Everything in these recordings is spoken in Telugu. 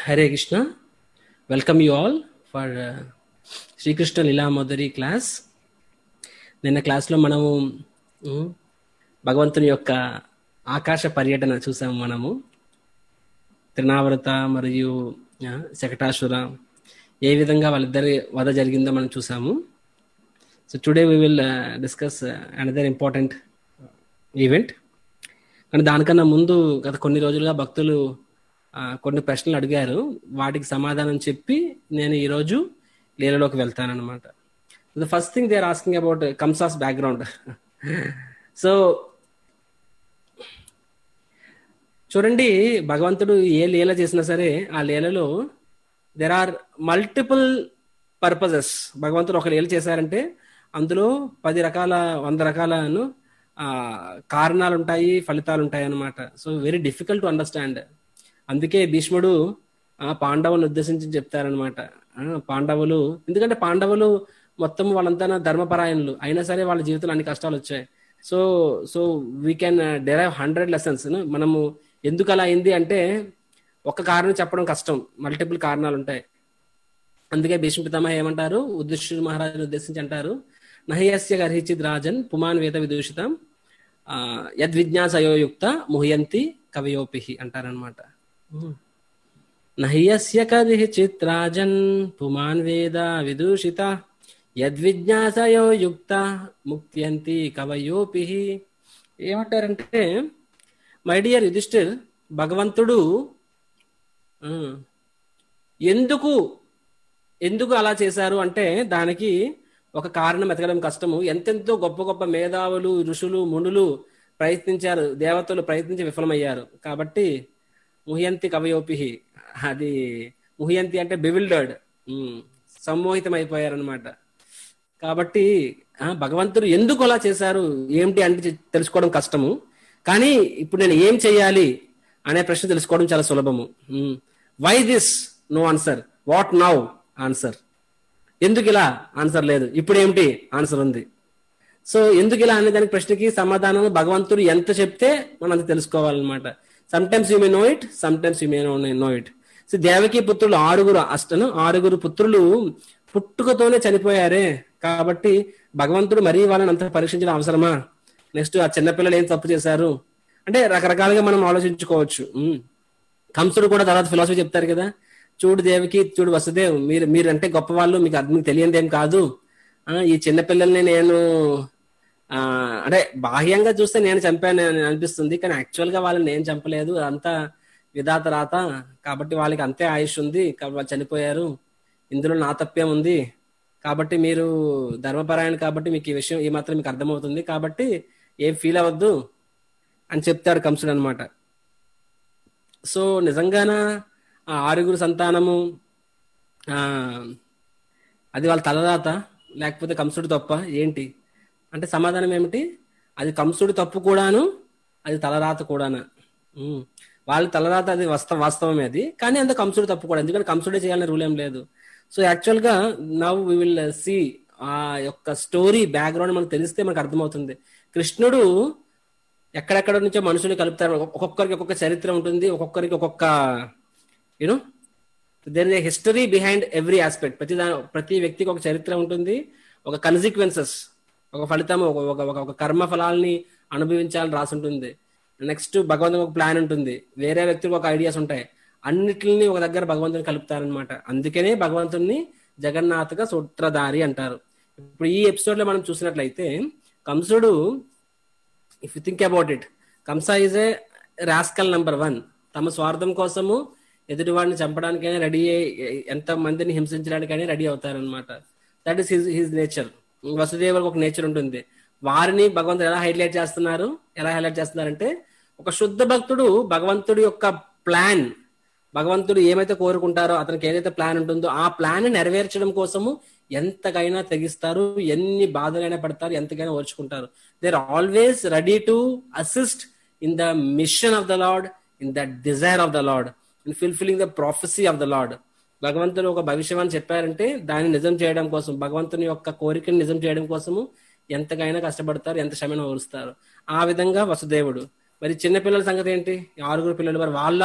Hare Krishna. Welcome you all for uh, Sri Krishna లీలామోదరి క్లాస్ నిన్న క్లాస్లో మనము ఉమ్, భగవంతుని యొక్క ఆకాశ పర్యటన చూసాము మనము త్రినావృత మరియు ఆ, శకటాసుర ఏ విధంగా వాళ్ళిద్దరి వధ జరిగిందో మనం చూసాము so today we will discuss another important event కానీ దానికన్నా ముందు గత కొన్ని రోజులుగా భక్తులు ఆ, కొన్ని ప్రశ్నలు అడిగారు వాటికి సమాధానం చెప్పి నేను ఈరోజు లీలలోకి వెళ్తానన్నమాట the first thing they are asking about Kamsa's background so చూడండి భగవంతుడు ఏ లీల చేసినా సరే ఆ లీలలో దెర్ ఆర్ మల్టిపుల్ పర్పజెస్ భగవంతుడు ఒక లీల చేశారంటే అందులో పది రకాల వంద రకాలను ఆ, కారణాలు ఉంటాయి ఫలితాలు ఉంటాయి అన్నమాట so very difficult to understand అందుకే భీష్ముడు ఆ పాండవులను ఉద్దేశించి చెప్తారనమాట పాండవులు ఎందుకంటే పాండవులు మొత్తం వాళ్ళంతా ధర్మపరాయణులు అయినా సరే వాళ్ళ జీవితంలో అన్ని కష్టాలు వచ్చాయి so so we can derive hundred lessons మనము ఎందుకు అలా అయింది అంటే ఒక కారణం చెప్పడం కష్టం మల్టిపుల్ కారణాలు ఉంటాయి అందుకే భీష్మ పితామహ ఏమంటారు ఉద్దిష్టుడు మహారాజుని ఉద్దేశించి అంటారు నహయస్య గర్హిచిద్ రాజన్ పుమాన్ వేద విదూషితం ఆ, యద్విజ్ఞాసయోయుక్త ముహయంతి కవయోపిహి అంటారనమాట నహ్యస్య కర్హిచిత్ రాజన్ పుమాన్ వేద విదూషిత యద్విజ్ఞాసయో యుక్త ముక్త్యంతి కవయోపి ఏమంటారంటే మై డియర్ యుధిష్ఠిర్ భగవంతుడు ఆ, ఎందుకు ఎందుకు అలా చేశారు అంటే దానికి ఒక కారణం ఎతకడం కష్టము ఎంతెంతో గొప్ప గొప్ప మేధావులు ఋషులు మునులు ప్రయత్నించారు దేవతలు ప్రయత్నించి విఫలమయ్యారు కాబట్టి ముహ్యంతి కవయోపి అది ముహ్యంతి అంటే బివిల్డర్డ్ సమ్మోహితం అయిపోయారనమాట కాబట్టి ఆ, భగవంతుడు ఎందుకు అలా చేశారు ఏమిటి అంటే చె- తెలుసుకోవడం కష్టము కానీ ఇప్పుడు నేను ఏం చేయాలి అనే ప్రశ్న తెలుసుకోవడం చాలా సులభము why this no answer what now answer ఎందుకు ఇలా ఆన్సర్ లేదు ఇప్పుడు ఏమిటి ఆన్సర్ ఉంది సో ఎందుకు ఇలా అనే దానికి ప్రశ్నకి సమాధానం భగవంతుడు ఎంత చెప్తే మనం అంత తెలుసుకోవాలన్నమాట sometimes you may know it sometimes you may know it so Devaki పుత్రులు ఆరుగురు అష్టను ఆరుగురు పుత్రులు పుట్టుకతోనే చనిపోయారే కాబట్టి భగవంతుడు మరీ వాళ్ళని అంత పరీక్షించడం అవసరమా నెక్స్ట్ ఆ చిన్నపిల్లలు ఏం తప్పు చేశారు అంటే రకరకాలుగా మనం ఆలోచించుకోవచ్చు ఉమ్. కంసుడు కూడా తర్వాత ఫిలాసఫీ చెప్తారు కదా చూడు దేవికి చూడు వసుదేవ్ మీరు మీరంటే గొప్ప వాళ్ళు మీకు అది మీకు తెలియనిదేం కాదు ఆ, ఈ చిన్నపిల్లల్ని నేను ఆ, అంటే బాహ్యంగా చూస్తే నేను చంపాను అని అనిపిస్తుంది కానీ యాక్చువల్ గా వాళ్ళని నేను చంపలేదు అంతా విధాత రాత కాబట్టి వాళ్ళకి అంతే ఆయుష్ ఉంది కాబట్టి వాళ్ళు చనిపోయారు ఇందులో నా తప్పేం ఉంది కాబట్టి మీరు ధర్మపరాయణ కాబట్టి మీకు ఈ విషయం ఈ మాత్రం మీకు అర్థమవుతుంది కాబట్టి ఏం ఫీల్ అవ్వద్దు అని చెప్తాడు కంసుడు అనమాట సో నిజంగాన ఆ ఆరుగురు సంతానము ఆ అది వాళ్ళ తలరాత లేకపోతే కంసుడు తప్ప ఏంటి అంటే సమాధానం ఏమిటి అది కంసుడు తప్పు కూడాను అది తలరాత కూడానా ఉమ్. వాళ్ళ తలరాత అది వాస్తవ వాస్తవమే అది కానీ అంత కంసుడు తప్పు కూడా ఎందుకంటే కంసుడే చేయాలనే రూల్ ఏం లేదు సో యాక్చువల్ గా నవ్ వి విల్ సి ఆ యొక్క స్టోరీ బ్యాక్గ్రౌండ్ మనకు తెలిస్తే మనకు అర్థమవుతుంది కృష్ణుడు ఎక్కడెక్కడ నుంచో మనుషులు కలుపుతారు ఒక్కొక్కరికి ఒక్కొక్క చరిత్ర ఉంటుంది ఒక్కొక్కరికి ఒక్కొక్క you know there is history behind every aspect ప్రతి దా ప్రతి వ్యక్తికి ఒక చరిత్ర ఉంటుంది ఒక కన్సిక్వెన్సెస్ ఒక ఫలితం ఒక ఒక ఒక- ఒక కర్మ ఫలాల్ని అనుభవించాలని రాసి ఉంటుంది నెక్స్ట్ భగవంతునికి ఒక ప్లాన్ ఉంటుంది వేరే వ్యక్తులకు ఒక ఐడియాస్ ఉంటాయి అన్నిటిని ఒక దగ్గర భగవంతుని కలుపుతారనమాట అందుకనే భగవంతుని జగన్నాథగా సూత్రధారి అంటారు ఇప్పుడు ఈ ఎపిసోడ్ లో మనం చూసినట్లయితే కంసుడు if you think about it Kamsa is a rascal number one తమ స్వార్థం కోసము ఎదుటివాడిని చంపడానికైనా రెడీ ఎంత మందిని హింసించడానికైనా రెడీ అవుతారనమాట that is his his nature వసుదేవులకు ఒక నేచర్ ఉంటుంది వారిని భగవంతుడు ఎలా హైలైట్ చేస్తున్నారు ఎలా హైలైట్ చేస్తున్నారంటే ఒక శుద్ధ భక్తుడు భగవంతుడి యొక్క ప్లాన్ భగవంతుడు ఏమైతే కోరుకుంటారో అతనికి ఏదైతే ప్లాన్ ఉంటుందో ఆ ప్లాన్ నెరవేర్చడం కోసము ఎంతకైనా తెగిస్తారు ఎన్ని బాధలైనా పడతారు ఎంతకైనా ఓర్చుకుంటారు they are always ready to assist in the mission of the lord in the desire of the lord in fulfilling the prophecy of the lord భగవంతుడు ఒక భవిష్యవాన్ని చెప్పారంటే దాన్ని నిజం చేయడం కోసం భగవంతుని యొక్క కోరికను నిజం చేయడం కోసము ఎంతకైనా కష్టపడతారు ఎంత శ్రమను ఓరుస్తారు ఆ విధంగా వసుదేవుడు మరి చిన్న పిల్లల సంగతి ఏంటి ఈ ఆరుగురు పిల్లలు మరి వాళ్ళ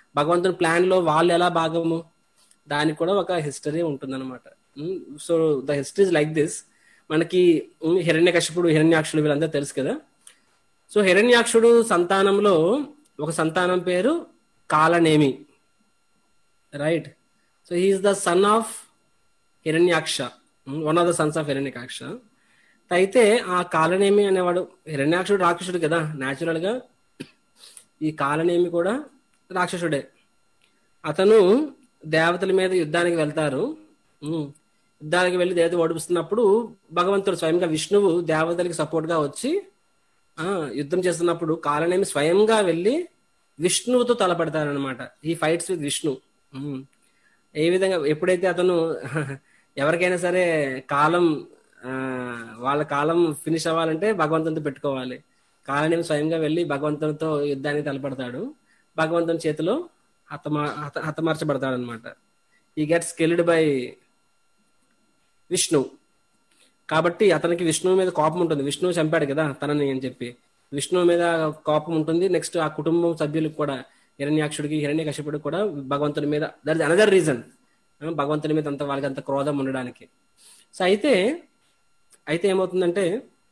భగవంతుని ప్లాన్ లో వాళ్ళు ఎలా భాగము దానికి కూడా ఒక హిస్టరీ ఉంటుందన్నమాట so the history like this మనకి హిరణ్య కశ్యపుడు హిరణ్యాక్షుడు వీళ్ళందరూ తెలుసు కదా సో హిరణ్యాక్షుడు సంతానంలో ఒక సంతానం పేరు Kalanemi right so he is the son of Hiranyaksha one of the sons of Hiranyaksha అయితే ఆ కాలనేమి అనేవాడు హిరణ్యాక్షుడు రాక్షసుడు కదా న్యాచురల్ గా ఈ కాలనేమి కూడా రాక్షసుడే అతను దేవతల మీద యుద్ధానికి వెళ్తారు ఉమ్, యుద్ధానికి వెళ్ళి దేవత ఓడిపిస్తున్నప్పుడు భగవంతుడు స్వయంగా విష్ణువు దేవతలకి సపోర్ట్ గా వచ్చి ఆ యుద్ధం చేస్తున్నప్పుడు కాలనేమి స్వయంగా వెళ్ళి విష్ణువుతో తలపడతారనమాట ఈ ఫైట్స్ విత్ విష్ణు ఉమ్. ఏ విధంగా ఎప్పుడైతే అతను ఎవరికైనా సరే కాలం ఆ, వాళ్ళ కాలం ఫినిష్ అవ్వాలంటే భగవంతునితో పెట్టుకోవాలి కాలనేమి స్వయంగా వెళ్ళి భగవంతునితో యుద్ధానికి తలపడతాడు భగవంతుని చేతిలో హతమా హత హతమార్చబడతాడు అనమాట ఈ గెట్స్ కిల్డ్ బై విష్ణు కాబట్టి అతనికి విష్ణువు మీద కోపం ఉంటుంది విష్ణువు చంపాడు కదా తనని అని చెప్పి విష్ణువు మీద కోపం ఉంటుంది నెక్స్ట్ ఆ కుటుంబం సభ్యులకు కూడా హిరణ్యాక్షుడికి హిరణ్య కశ్యపుడికి కూడా భగవంతుని మీద దట్ ఇస్ అనదర్ రీజన్ భగవంతుని మీద అంత వాళ్ళకి అంత క్రోధం ఉండడానికి సో అయితే అయితే ఏమవుతుందంటే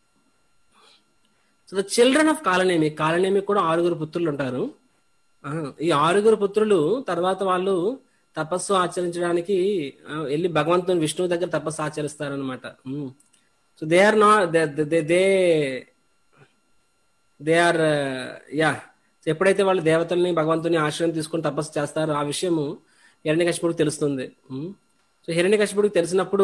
so the children of Kalanemi Kalanemi కూడా ఆరుగురు పుత్రులు ఉంటారు ఆ, ఈ ఆరుగురు పుత్రులు తర్వాత వాళ్ళు తపస్సు ఆచరించడానికి ఆ, వెళ్ళి భగవంతుని విష్ణువు దగ్గర తపస్సు ఆచరిస్తారనమాట so they are not they they they are yeah ఎప్పుడైతే వాళ్ళు దేవతల్ని భగవంతుని ఆశ్రయం తీసుకొని తపస్సు చేస్తారో ఆ విషయము హిరణ్యకశిపుడికి తెలుస్తుంది ఉమ్. సో హిరణ్యకశిపుడికి తెలిసినప్పుడు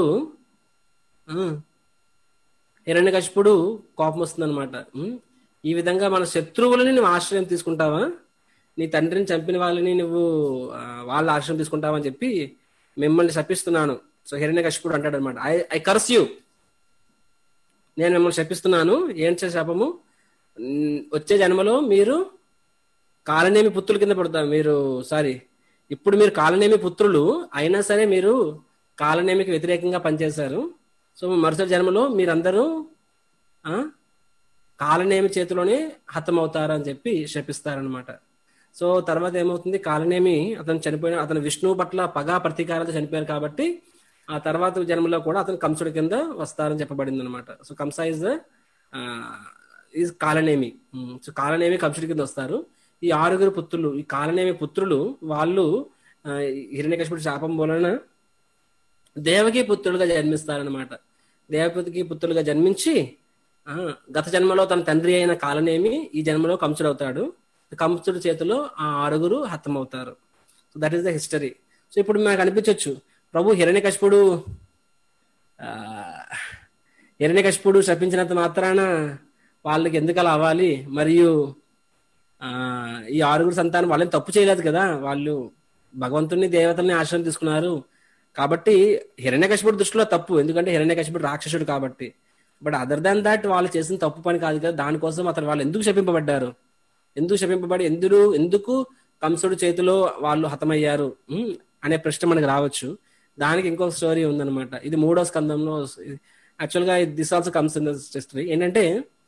హిరణ్యకశిపుడు కోపం వస్తుంది అనమాట ఈ విధంగా మన శత్రువులని నువ్వు ఆశ్రయం తీసుకుంటావా నీ తండ్రిని చంపిన వాళ్ళని నువ్వు ఆ, వాళ్ళ ఆశ్రయం తీసుకుంటావా అని చెప్పి మిమ్మల్ని శపిస్తున్నాను సో హిరణ్యకశిపుడు అంటాడు అనమాట ఐ ఐ కర్స్ యూ నేను మిమ్మల్ని శపిస్తున్నాను ఏంటి శాపము ఉమ్, వచ్చే జన్మలో మీరు కాలనేమి పుత్రుల కింద పడతారు మీరు సారీ ఇప్పుడు మీరు కాలనేమి పుత్రులు అయినా సరే మీరు కాలనేమికి వ్యతిరేకంగా పనిచేశారు సో మరుసటి జన్మలో మీరందరూ ఆ కాలనేమి చేతిలోనే హతమవుతారు అని చెప్పి శపిస్తారనమాట సో తర్వాత ఏమవుతుంది కాలనేమి అతను చనిపోయిన అతను విష్ణువు పట్ల పగా ప్రతీకారాలతో చనిపోయారు కాబట్టి ఆ తర్వాత జన్మలో కూడా అతను కంసుడి కింద వస్తారని చెప్పబడింది అనమాట so Kamsa is is Kalanemi um, so Kalanemi కంసుడి కింద వస్తారు ఈ ఆరుగురు పుత్రులు ఈ కాలనేమి పుత్రులు వాళ్ళు ఆ, హిరణ్యకశిపుడి శాపం వలన దేవకి పుత్రులుగా జన్మిస్తారనమాట దేవపతికి పుత్రులుగా జన్మించి ఆ, గత జన్మలో తన తండ్రి అయిన కాలనేమి ఈ జన్మలో కంసుడు అవుతాడు కంసుడి చేతిలో ఆ ఆరుగురు హతమవుతారు so that is the history so ఇప్పుడు మనకు అనిపించవచ్చు ప్రభు హిరణ్యకశిపుడు ఆ, హిరణ్యకశిపుడు శపించినంత మాత్రాన వాళ్ళకి ఎందుకు అలా అవ్వాలి మరియు ఆ ఈ ఆరుగురు సంతానం వాళ్ళని తప్పు చేయలేదు కదా వాళ్ళు భగవంతుని దేవతల్ని ఆశ్రయం తీసుకున్నారు కాబట్టి హిరణ్యకశిపుడు దృష్టిలో తప్పు ఎందుకంటే హిరణ్యకశిపుడు రాక్షసుడు కాబట్టి బట్ అదర్ దాన్ దాట్ వాళ్ళు చేసిన తప్పు పని కాదు కదా దానికోసం అతను వాళ్ళు ఎందుకు శపింపబడ్డారు ఎందుకు శపింపబడి ఎందుకు ఎందుకు కంసుడు చేతిలో వాళ్ళు హతమయ్యారు ఉమ్, అనే ప్రశ్న మనకు రావచ్చు దానికి ఇంకొక స్టోరీ ఉందన్నమాట ఇది మూడో స్కందంలో యాక్చువల్ గా this also comes in history ఏంటంటే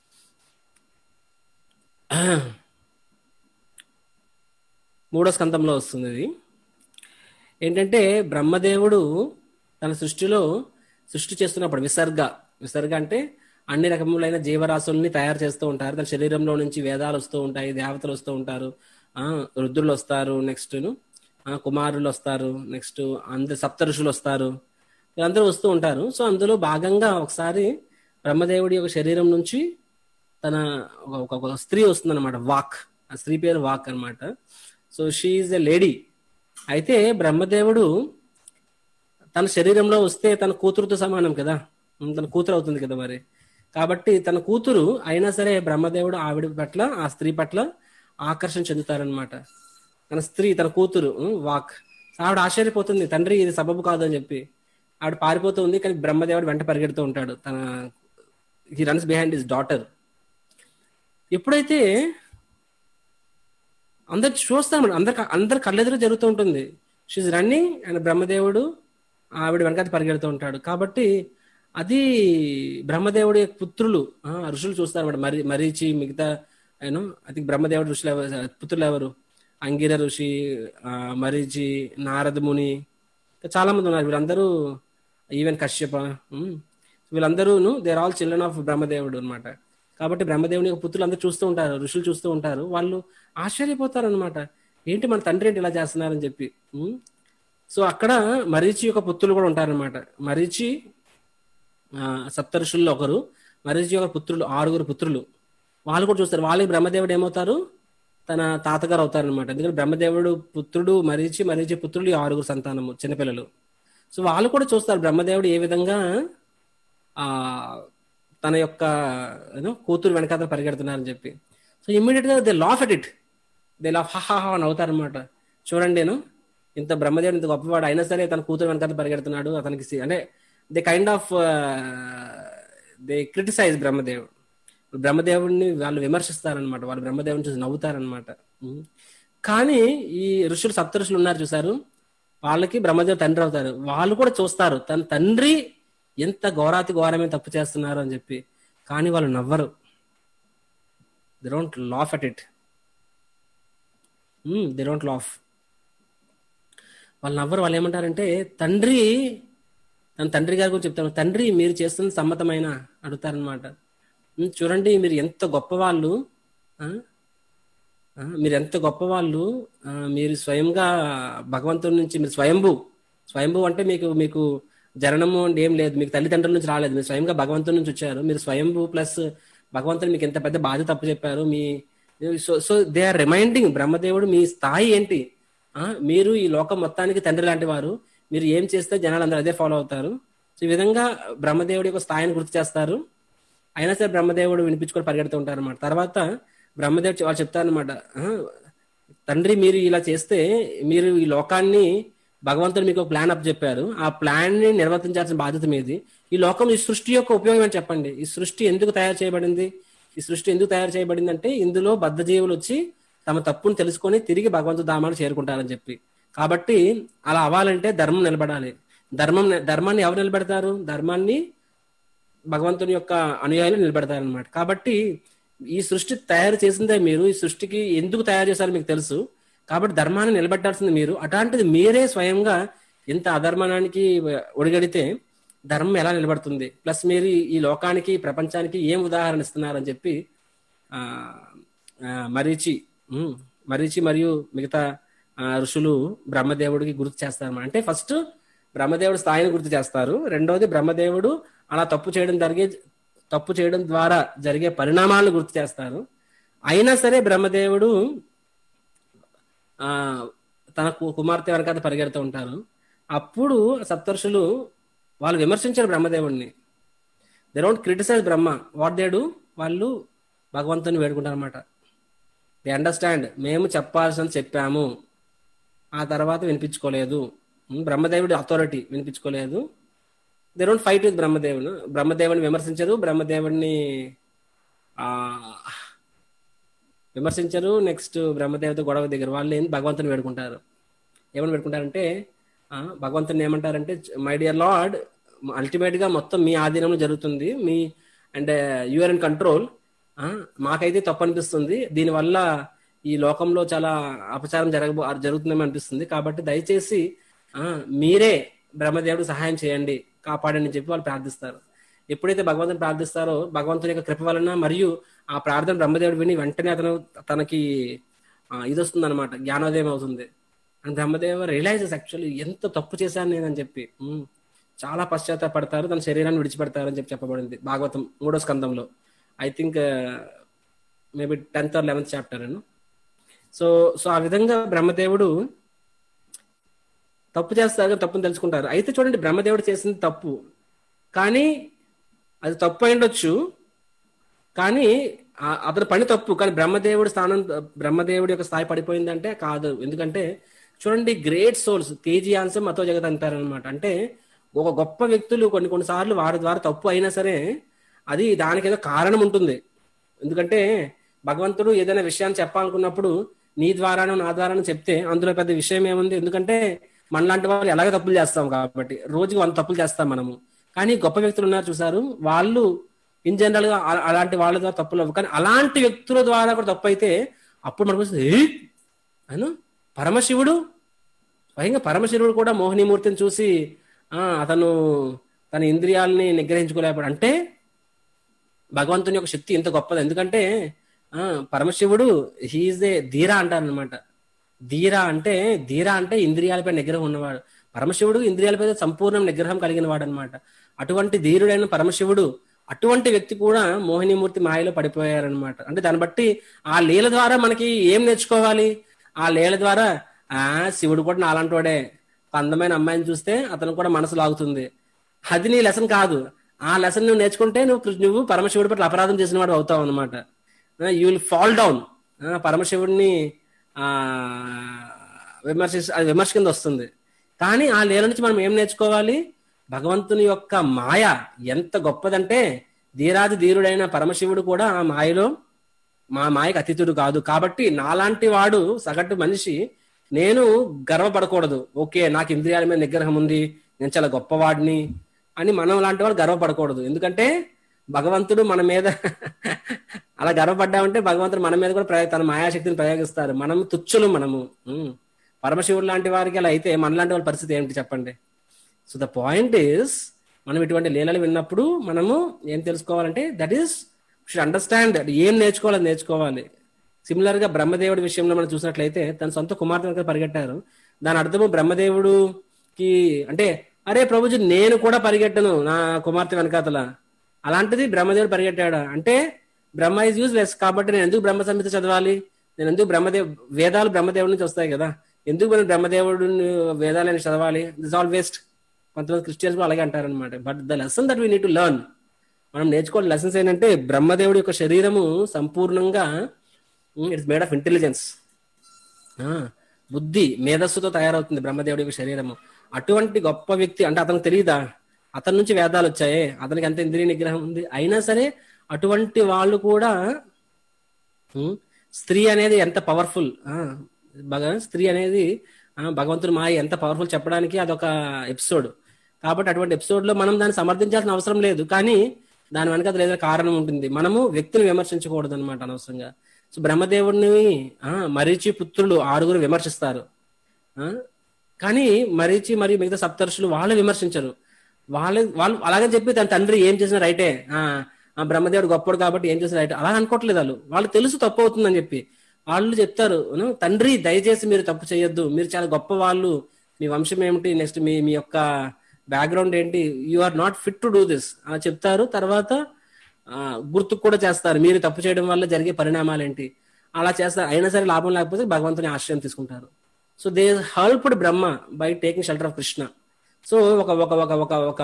మూడో స్కందంలో వస్తుంది ఇది ఏంటంటే బ్రహ్మదేవుడు తన సృష్టిలో సృష్టి చేస్తున్నప్పుడు విసర్గ విసర్గ అంటే అన్ని రకములైన జీవరాశుల్ని తయారు చేస్తూ ఉంటారు తన శరీరంలో నుంచి వేదాలు వస్తూ ఉంటాయి దేవతలు వస్తూ ఉంటారు ఆ రుద్రులు వస్తారు నెక్స్ట్ కుమారులు వస్తారు నెక్స్ట్ అందరు సప్త ఋషులు వస్తారు వీళ్ళందరూ వస్తూ ఉంటారు సో అందులో భాగంగా ఒకసారి బ్రహ్మదేవుడి యొక్క శరీరం నుంచి తన ఒక ఒక స్త్రీ వస్తుంది అనమాట వాక్ ఆ స్త్రీ పేరు వాక్ అన్నమాట so she is a lady అయితే బ్రహ్మదేవుడు తన శరీరంలో వస్తే తన కూతురుతో సమానం కదా ఉమ్, తన కూతురు అవుతుంది కదా మరి కాబట్టి తన కూతురు అయినా సరే బ్రహ్మదేవుడు ఆవిడ పట్ల ఆ స్త్రీ పట్ల ఆకర్షణ చెందుతారనమాట తన స్త్రీ తన కూతురు ఉమ్, వాక్ ఆవిడ ఆశ్చర్యపోతుంది తండ్రి ఇది సబబు కాదు అని చెప్పి ఆవిడ పారిపోతూ ఉంది కానీ బ్రహ్మదేవుడు వెంట పరిగెడుతూ ఉంటాడు తన he runs behind his daughter ఎప్పుడైతే అందరు చూస్తాం అందరు అందరు కళ్ళెదురు జరుగుతూ ఉంటుంది షీజ్ రన్నింగ్ అండ్ బ్రహ్మదేవుడు ఆవిడ వెనకాల పరిగెడుతూ ఉంటాడు కాబట్టి అది బ్రహ్మదేవుడి యొక్క పుత్రులు ఆ, ఋషులు చూస్తారు అనమాట మరి మరీచి మిగతా యూనో అది బ్రహ్మదేవుడు ఋషులు ఎవరు పుత్రులు ఎవరు అంగిర ఋషి ఆ, మరీచి నారద ముని ఇంకా చాలా మంది ఉన్నారు వీళ్ళందరూ ఈవెన్ కశ్యప ఉమ్, వీళ్ళందరూను దేర్ ఆల్ చిల్డ్రన్ ఆఫ్ బ్రహ్మదేవుడు అన్నమాట కాబట్టి బ్రహ్మదేవుని యొక్క పుత్రులు అందరూ చూస్తూ ఉంటారు ఋషులు చూస్తూ ఉంటారు వాళ్ళు ఆశ్చర్యపోతారు అనమాట ఏంటి మన తండ్రి ఏంటి ఇలా చేస్తున్నారని చెప్పి ఉమ్. సో అక్కడ మరీచి యొక్క పుత్రులు కూడా ఉంటారన్నమాట మరీచి ఆ, సప్త ఋషుల్లో ఒకరు మరీచి యొక్క పుత్రులు ఆరుగురు పుత్రులు వాళ్ళు కూడా చూస్తారు వాళ్ళకి బ్రహ్మదేవుడు ఏమవుతారు తన తాతగారు అవుతారనమాట ఎందుకంటే బ్రహ్మదేవుడు పుత్రుడు మరీచి మరీచి పుత్రులు ఈ ఆరుగురు సంతానము చిన్నపిల్లలు సో వాళ్ళు కూడా చూస్తారు బ్రహ్మదేవుడు ఏ విధంగా ఆ తన యొక్క ఏదో కూతురు వెనకాల పరిగెడుతున్నారని చెప్పి సో ఇమ్మీడియట్ గా they laugh at it they laugh ha ha అని అవుతారనమాట చూడండి నేను ఇంత బ్రహ్మదేవుడు ఇంత గొప్పవాడు అయినా సరే తన కూతురు వెనకాల పరిగెడుతున్నాడు అతనికి సి- అంటే they kind of they criticize బ్రహ్మదేవుడు బ్రహ్మదేవుడిని వాళ్ళు విమర్శిస్తారనమాట వాళ్ళు బ్రహ్మదేవుని చూసి నవ్వుతారనమాట ఉం. కానీ ఈ ఋషులు సప్త ఋషులు ఉన్నారు చూసారు వాళ్ళకి బ్రహ్మదేవుడు తండ్రి అవుతారు వాళ్ళు కూడా చూస్తారు తన తండ్రి ఎంత ఘోరాతి ఘోరమే తప్పు చేస్తున్నారు అని చెప్పి కానీ వాళ్ళు నవ్వరు they don't laugh at it they don't laugh వాళ్ళు నవ్వరు వాళ్ళు ఏమంటారంటే తండ్రి తన తండ్రి గారి గురించి చెప్తాను తండ్రి మీరు చేస్తుంది సమ్మతమైన అడుగుతారనమాట "ఉమ్, చూడండి మీరు ఎంత గొప్పవాళ్ళు ఆ? ఆ, మీరు ఎంత గొప్పవాళ్ళు ఆ, మీరు స్వయంగా భగవంతుడి నుంచి మీరు స్వయంభూ స్వయంభూ అంటే మీకు మీకు జననము అంటే ఏం లేదు మీకు తల్లిదండ్రుల నుంచి రాలేదు మీరు స్వయంగా భగవంతుడి నుంచి వచ్చారు మీరు స్వయంభూ ప్లస్ భగవంతుడు మీకు ఎంత పెద్ద బాధ్యత తప్పు చెప్పారు మీ so so they are reminding బ్రహ్మదేవుడు మీ స్థాయి ఏంటి ఆ, మీరు ఈ లోకం మొత్తానికి తండ్రి లాంటి వారు మీరు ఏం చేస్తే జనాలు అందరూ అదే ఫాలో అవుతారు సో ఈ విధంగా బ్రహ్మదేవుడి యొక్క స్థాయిని గుర్తు చేస్తారు అయినా సరే బ్రహ్మదేవుడు వినిపించుకొని పరిగెడుతూ ఉంటారు అనమాట తర్వాత బ్రహ్మదేవుడు వాళ్ళు చెప్తారనమాట తండ్రి మీరు ఇలా చేస్తే మీరు ఈ లోకాన్ని భగవంతుడు మీకు ఒక ప్లాన్ అప్ చెప్పారు ఆ ప్లాన్ ని నిర్వర్తించాల్సిన బాధ్యత మీది ఈ లోకం ఈ సృష్టి యొక్క ఉపయోగం అని చెప్పండి ఈ సృష్టి ఎందుకు తయారు చేయబడింది ఈ సృష్టి ఎందుకు తయారు చేయబడింది అంటే ఇందులో బద్ధజీవులు వచ్చి తమ తప్పును తెలుసుకొని తిరిగి భగవంతుడు ధామాన్ని చేరుకుంటారని చెప్పి కాబట్టి అలా అవ్వాలంటే ధర్మం నిలబడాలి ధర్మం ధర్మాన్ని ఎవరు నిలబెడతారు ధర్మాన్ని భగవంతుని యొక్క అనుయాయులు నిలబెడతారనమాట కాబట్టి ఈ సృష్టి తయారు చేసిందే మీరు ఈ సృష్టికి ఎందుకు తయారు చేశారో మీకు తెలుసు కాబట్టి ధర్మాన్ని నిలబెట్టాల్సింది మీరు అట్లాంటిది మీరే స్వయంగా ఇంత అధర్మానికి ఒడిగడితే ధర్మం ఎలా నిలబడుతుంది ప్లస్ మీరు ఈ- ఈ లోకానికి ఈ ప్రపంచానికి ఏం ఉదాహరణ ఇస్తున్నారని చెప్పి ఆ ఆ, మరీచి ఉమ్, మరీచి మరియు మిగతా ఆ, ఋషులు బ్రహ్మదేవుడికి గుర్తు చేస్తారు అంటే ఫస్ట్ బ్రహ్మదేవుడి స్థాయిని గుర్తు చేస్తారు రెండోది బ్రహ్మదేవుడు అలా తప్పు చేయడం జరిగే తప్పు చేయడం ద్వారా జరిగే పరిణామాలను గుర్తు చేస్తారు అయినా సరే బ్రహ్మదేవుడు ఆ తన కు- కుమార్తె వెనకాల పరిగెడుతూ ఉంటారు అప్పుడు సప్తర్షులు వాళ్ళు విమర్శించారు బ్రహ్మదేవుడిని they don't criticize Brahma what they do వాళ్ళు భగవంతుని వేడుకుంటారు అనమాట దే అండర్స్టాండ్ మేము చెప్పాల్సింది చెప్పాము ఆ తర్వాత వినిపించుకోలేదు ఉమ్, బ్రహ్మదేవుడి అథారిటీ వినిపించుకోలేదు దే డోంట్ ఫైట్ విత్ బ్రహ్మదేవుడు బ్రహ్మదేవుని విమర్శించరు బ్రహ్మదేవుడిని ఆ విమర్శించరు నెక్స్ట్ బ్రహ్మదేవుడితో గొడవ దగ్గర వాళ్ళు ఏం భగవంతుని వేడుకుంటారు ఏమని వేడుకుంటారంటే ఆ, భగవంతుని ఏమంటారంటే మై డియర్ లార్డ్ అల్టిమేట్ గా మొత్తం మీ ఆధీనంలో జరుగుతుంది మీ అండ్ యూఆర్ ఇన్ కంట్రోల్ మాకైతే తప్పు అనిపిస్తుంది దీనివల్ల ఈ లోకంలో చాలా అపచారం జరగబో జరుగుతుందేమో అనిపిస్తుంది కాబట్టి దయచేసి ఆ, మీరే బ్రహ్మదేవుడు సహాయం చేయండి కాపాడండి అని చెప్పి వాళ్ళు ప్రార్థిస్తారు ఎప్పుడైతే భగవంతుని ప్రార్థిస్తారో భగవంతుని యొక్క కృప వలన మరియు ఆ ప్రార్థన బ్రహ్మదేవుడు విని వెంటనే అతను తనకి ఆ, ఇది వస్తుంది అనమాట జ్ఞానోదయం అవుతుంది అండ్ బ్రహ్మదేవ రియలైజెస్ యాక్చువల్లీ ఎంత తప్పు చేశాను నేను అని చెప్పి ఉమ్, చాలా పశ్చాత్తాపడతారు తన శరీరాన్ని విడిచిపెడతారు అని చెప్పి చెప్పబడింది భాగవతం మూడో స్కందంలో I think maybe tenth or eleventh chapter అను సో సో ఆ విధంగా బ్రహ్మదేవుడు తప్పు చేస్తారు కానీ తప్పుని తెలుసుకుంటారు అయితే చూడండి బ్రహ్మదేవుడు చేసింది తప్పు కానీ అది తప్పు అయిండొచ్చు కానీ ఆ- అతని పని తప్పు కానీ బ్రహ్మదేవుడి స్థానం బ్రహ్మదేవుడి యొక్క స్థాయి పడిపోయిందంటే కాదు ఎందుకంటే చూడండి గ్రేట్ సోల్స్ తేజీయాంశం మతో జగత్ అంటారనమాట అంటే ఒక గొప్ప వ్యక్తులు కొన్ని కొన్ని సార్లు వారి ద్వారా తప్పు అయినా సరే అది దానికి ఏదో కారణం ఉంటుంది ఎందుకంటే భగవంతుడు ఏదైనా విషయాన్ని చెప్పాలనుకున్నప్పుడు నీ ద్వారానో నా ద్వారానో చెప్తే అందులో పెద్ద విషయం ఏముంది ఎందుకంటే మనలాంటి వాళ్ళు ఎలాగ తప్పులు చేస్తాం కాబట్టి రోజుకి వంద తప్పులు చేస్తాం మనము కానీ గొప్ప వ్యక్తులు ఉన్నారు చూసారు వాళ్ళు ఇన్ జనరల్ గా అలా- అలాంటి వాళ్ళ ద్వారా తప్పులు అవ్వవు కానీ అలాంటి వ్యక్తుల ద్వారా కూడా తప్పు అయితే అప్పుడు మనకు వస్తుంది, "ఏ? అను పరమశివుడు స్వయంగా పరమశివుడు కూడా మోహినీమూర్తిని చూసి ఆ అతను తన ఇంద్రియాలని నిగ్రహించుకోలేకపోయాడు అంటే భగవంతుని యొక్క శక్తి ఇంత గొప్పది ఎందుకంటే ఆ పరమశివుడు హీఈస్ ఏ ధీర అంటారనమాట ధీర అంటే ధీర అంటే ఇంద్రియాలపై నిగ్రహం ఉన్నవాడు పరమశివుడు ఇంద్రియాలపై సంపూర్ణ నిగ్రహం కలిగిన వాడు అనమాట అటువంటి ధీరుడైన పరమశివుడు అటువంటి వ్యక్తి కూడా మోహినీమూర్తి మాయలో పడిపోయారనమాట అంటే దాన్ని బట్టి ఆ లీల ద్వారా మనకి ఏం నేర్చుకోవాలి ఆ లీల ద్వారా ఆ శివుడు కూడా నాలాంటి వాడే ఒక అందమైన అమ్మాయిని చూస్తే అతను కూడా మనసు లాగుతుంది అది నీ లెసన్ కాదు ఆ లెసన్ నువ్వు నేర్చుకుంటే నువ్వు కృ- నువ్వు పరమశివుడి పట్ల అపరాధం చేసిన వాడు అవుతావు అనమాట యూ విల్ ఫాల్ డౌన్ పరమశివుడిని ఆ విమర్శ అది విమర్శ కింద వస్తుంది కానీ ఆ లీల నుంచి మనం ఏం నేర్చుకోవాలి భగవంతుని యొక్క మాయ ఎంత గొప్పదంటే ధీరాది ధీరుడైన పరమశివుడు కూడా ఆ మాయలో మా మాయకు అతిథుడు కాదు కాబట్టి నాలాంటి వాడు సగటు మనిషి నేను గర్వపడకూడదు ఓకే నాకు ఇంద్రియాల మీద నిగ్రహం ఉంది నేను చాలా గొప్పవాడిని అని మనం లాంటి వాడు గర్వపడకూడదు ఎందుకంటే భగవంతుడు మన మీద అలా గర్వపడ్డామంటే భగవంతుడు మన మీద కూడా ప్రయోగ తన మాయాశక్తిని ప్రయోగిస్తారు మనం తుచ్చులు మనము ఉమ్. పరమశివుడు లాంటి వారికి అలా అయితే మనలాంటి వాళ్ళ పరిస్థితి ఏమిటి చెప్పండి సో ద పాయింట్ ఈస్ మనం ఇటువంటి లీలలు విన్నప్పుడు మనము ఏం తెలుసుకోవాలంటే దట్ ఈస్ షుడ్ అండర్స్టాండ్ ఏం నేర్చుకోవాలి అది నేర్చుకోవాలి సిమిలర్ గా బ్రహ్మదేవుడి విషయంలో మనం చూసినట్లయితే తన సొంత కుమార్తె వెనక పరిగెట్టారు దాని అర్థము బ్రహ్మదేవుడుకి అంటే అరే ప్రభుజీ నేను కూడా పరిగెట్టను నా కుమార్తె వెనకాతల అలాంటిది బ్రహ్మదేవుడు పరిగెట్టాడు అంటే బ్రహ్మ ఇస్ యూజ్లెస్ కాబట్టి నేను ఎందుకు బ్రహ్మ సంహిత చదవాలి నేను ఎందుకు బ్రహ్మదేవ్ వేదాలు బ్రహ్మదేవుడి నుంచి వస్తాయి కదా ఎందుకు మనం బ్రహ్మదేవుడు వేదాలని చదవాలి దిస్ ఆల్ వేస్ట్ కొంతమంది క్రిస్టియన్స్ కూడా అలాగే అంటారనమాట but the lesson that we need to learn మనం నేర్చుకోవాలి లెసన్స్ ఏంటంటే బ్రహ్మదేవుడి యొక్క శరీరము సంపూర్ణంగా ఇట్స్ మేడ్ ఆఫ్ ఇంటెలిజెన్స్ బుద్ధి మేధస్సుతో తయారవుతుంది బ్రహ్మదేవుడి యొక్క శరీరము అటువంటి గొప్ప వ్యక్తి అంటే అతనికి తెలియదా అతని నుంచి వేదాలు వచ్చాయే అతనికి ఎంత ఇంద్రియ నిగ్రహం ఉంది అయినా సరే అటువంటి వాళ్ళు కూడా ఉమ్, స్త్రీ అనేది ఎంత పవర్ఫుల్ భగ స్త్రీ అనేది ఆ, భగవంతుని మాయ ఎంత పవర్ఫుల్ చెప్పడానికి అదొక ఎపిసోడ్ కాబట్టి అటువంటి ఎపిసోడ్ లో మనం దాన్ని సమర్థించాల్సిన అవసరం లేదు కానీ దాని వెనక అది ఏదో కారణం ఉంటుంది మనము వ్యక్తిని విమర్శించకూడదు అనమాట అనవసరంగా సో బ్రహ్మదేవుడిని ఆ, మరీచి పుత్రులు ఆరుగురు విమర్శిస్తారు ఆ, కానీ మరీచి మరియు మిగతా సప్తర్షులు వాళ్ళు విమర్శించరు వాళ్ళు వాళ్ళు అలాగని చెప్పి తన తండ్రి ఏం చేసిన రైటే ఆ ఆ బ్రహ్మదేవుడు గొప్పడు కాబట్టి ఏం చేసిన రైట్ అలా అనుకోవట్లేదు వాళ్ళు వాళ్ళు తెలుసు తప్పు అవుతుందని చెప్పి వాళ్ళు చెప్తారు "ను, తండ్రి దయచేసి మీరు తప్పు చేయొద్దు మీరు చాలా గొప్ప వాళ్ళు మీ వంశం ఏమిటి నెక్స్ట్ మీ మీ యొక్క బ్యాక్గ్రౌండ్ ఏంటి you are not fit to do this అలా చెప్తారు తర్వాత ఆ, గుర్తుకు కూడా చేస్తారు మీరు తప్పు చేయడం వల్ల జరిగే పరిణామాలు ఏంటి అలా చేస్తారు అయినా సరే లాభం లేకపోతే భగవంతుని ఆశ్రయం తీసుకుంటారు so they helped Brahma by taking shelter of Krishna so ఒక ఒక ఒక ఒక ఒక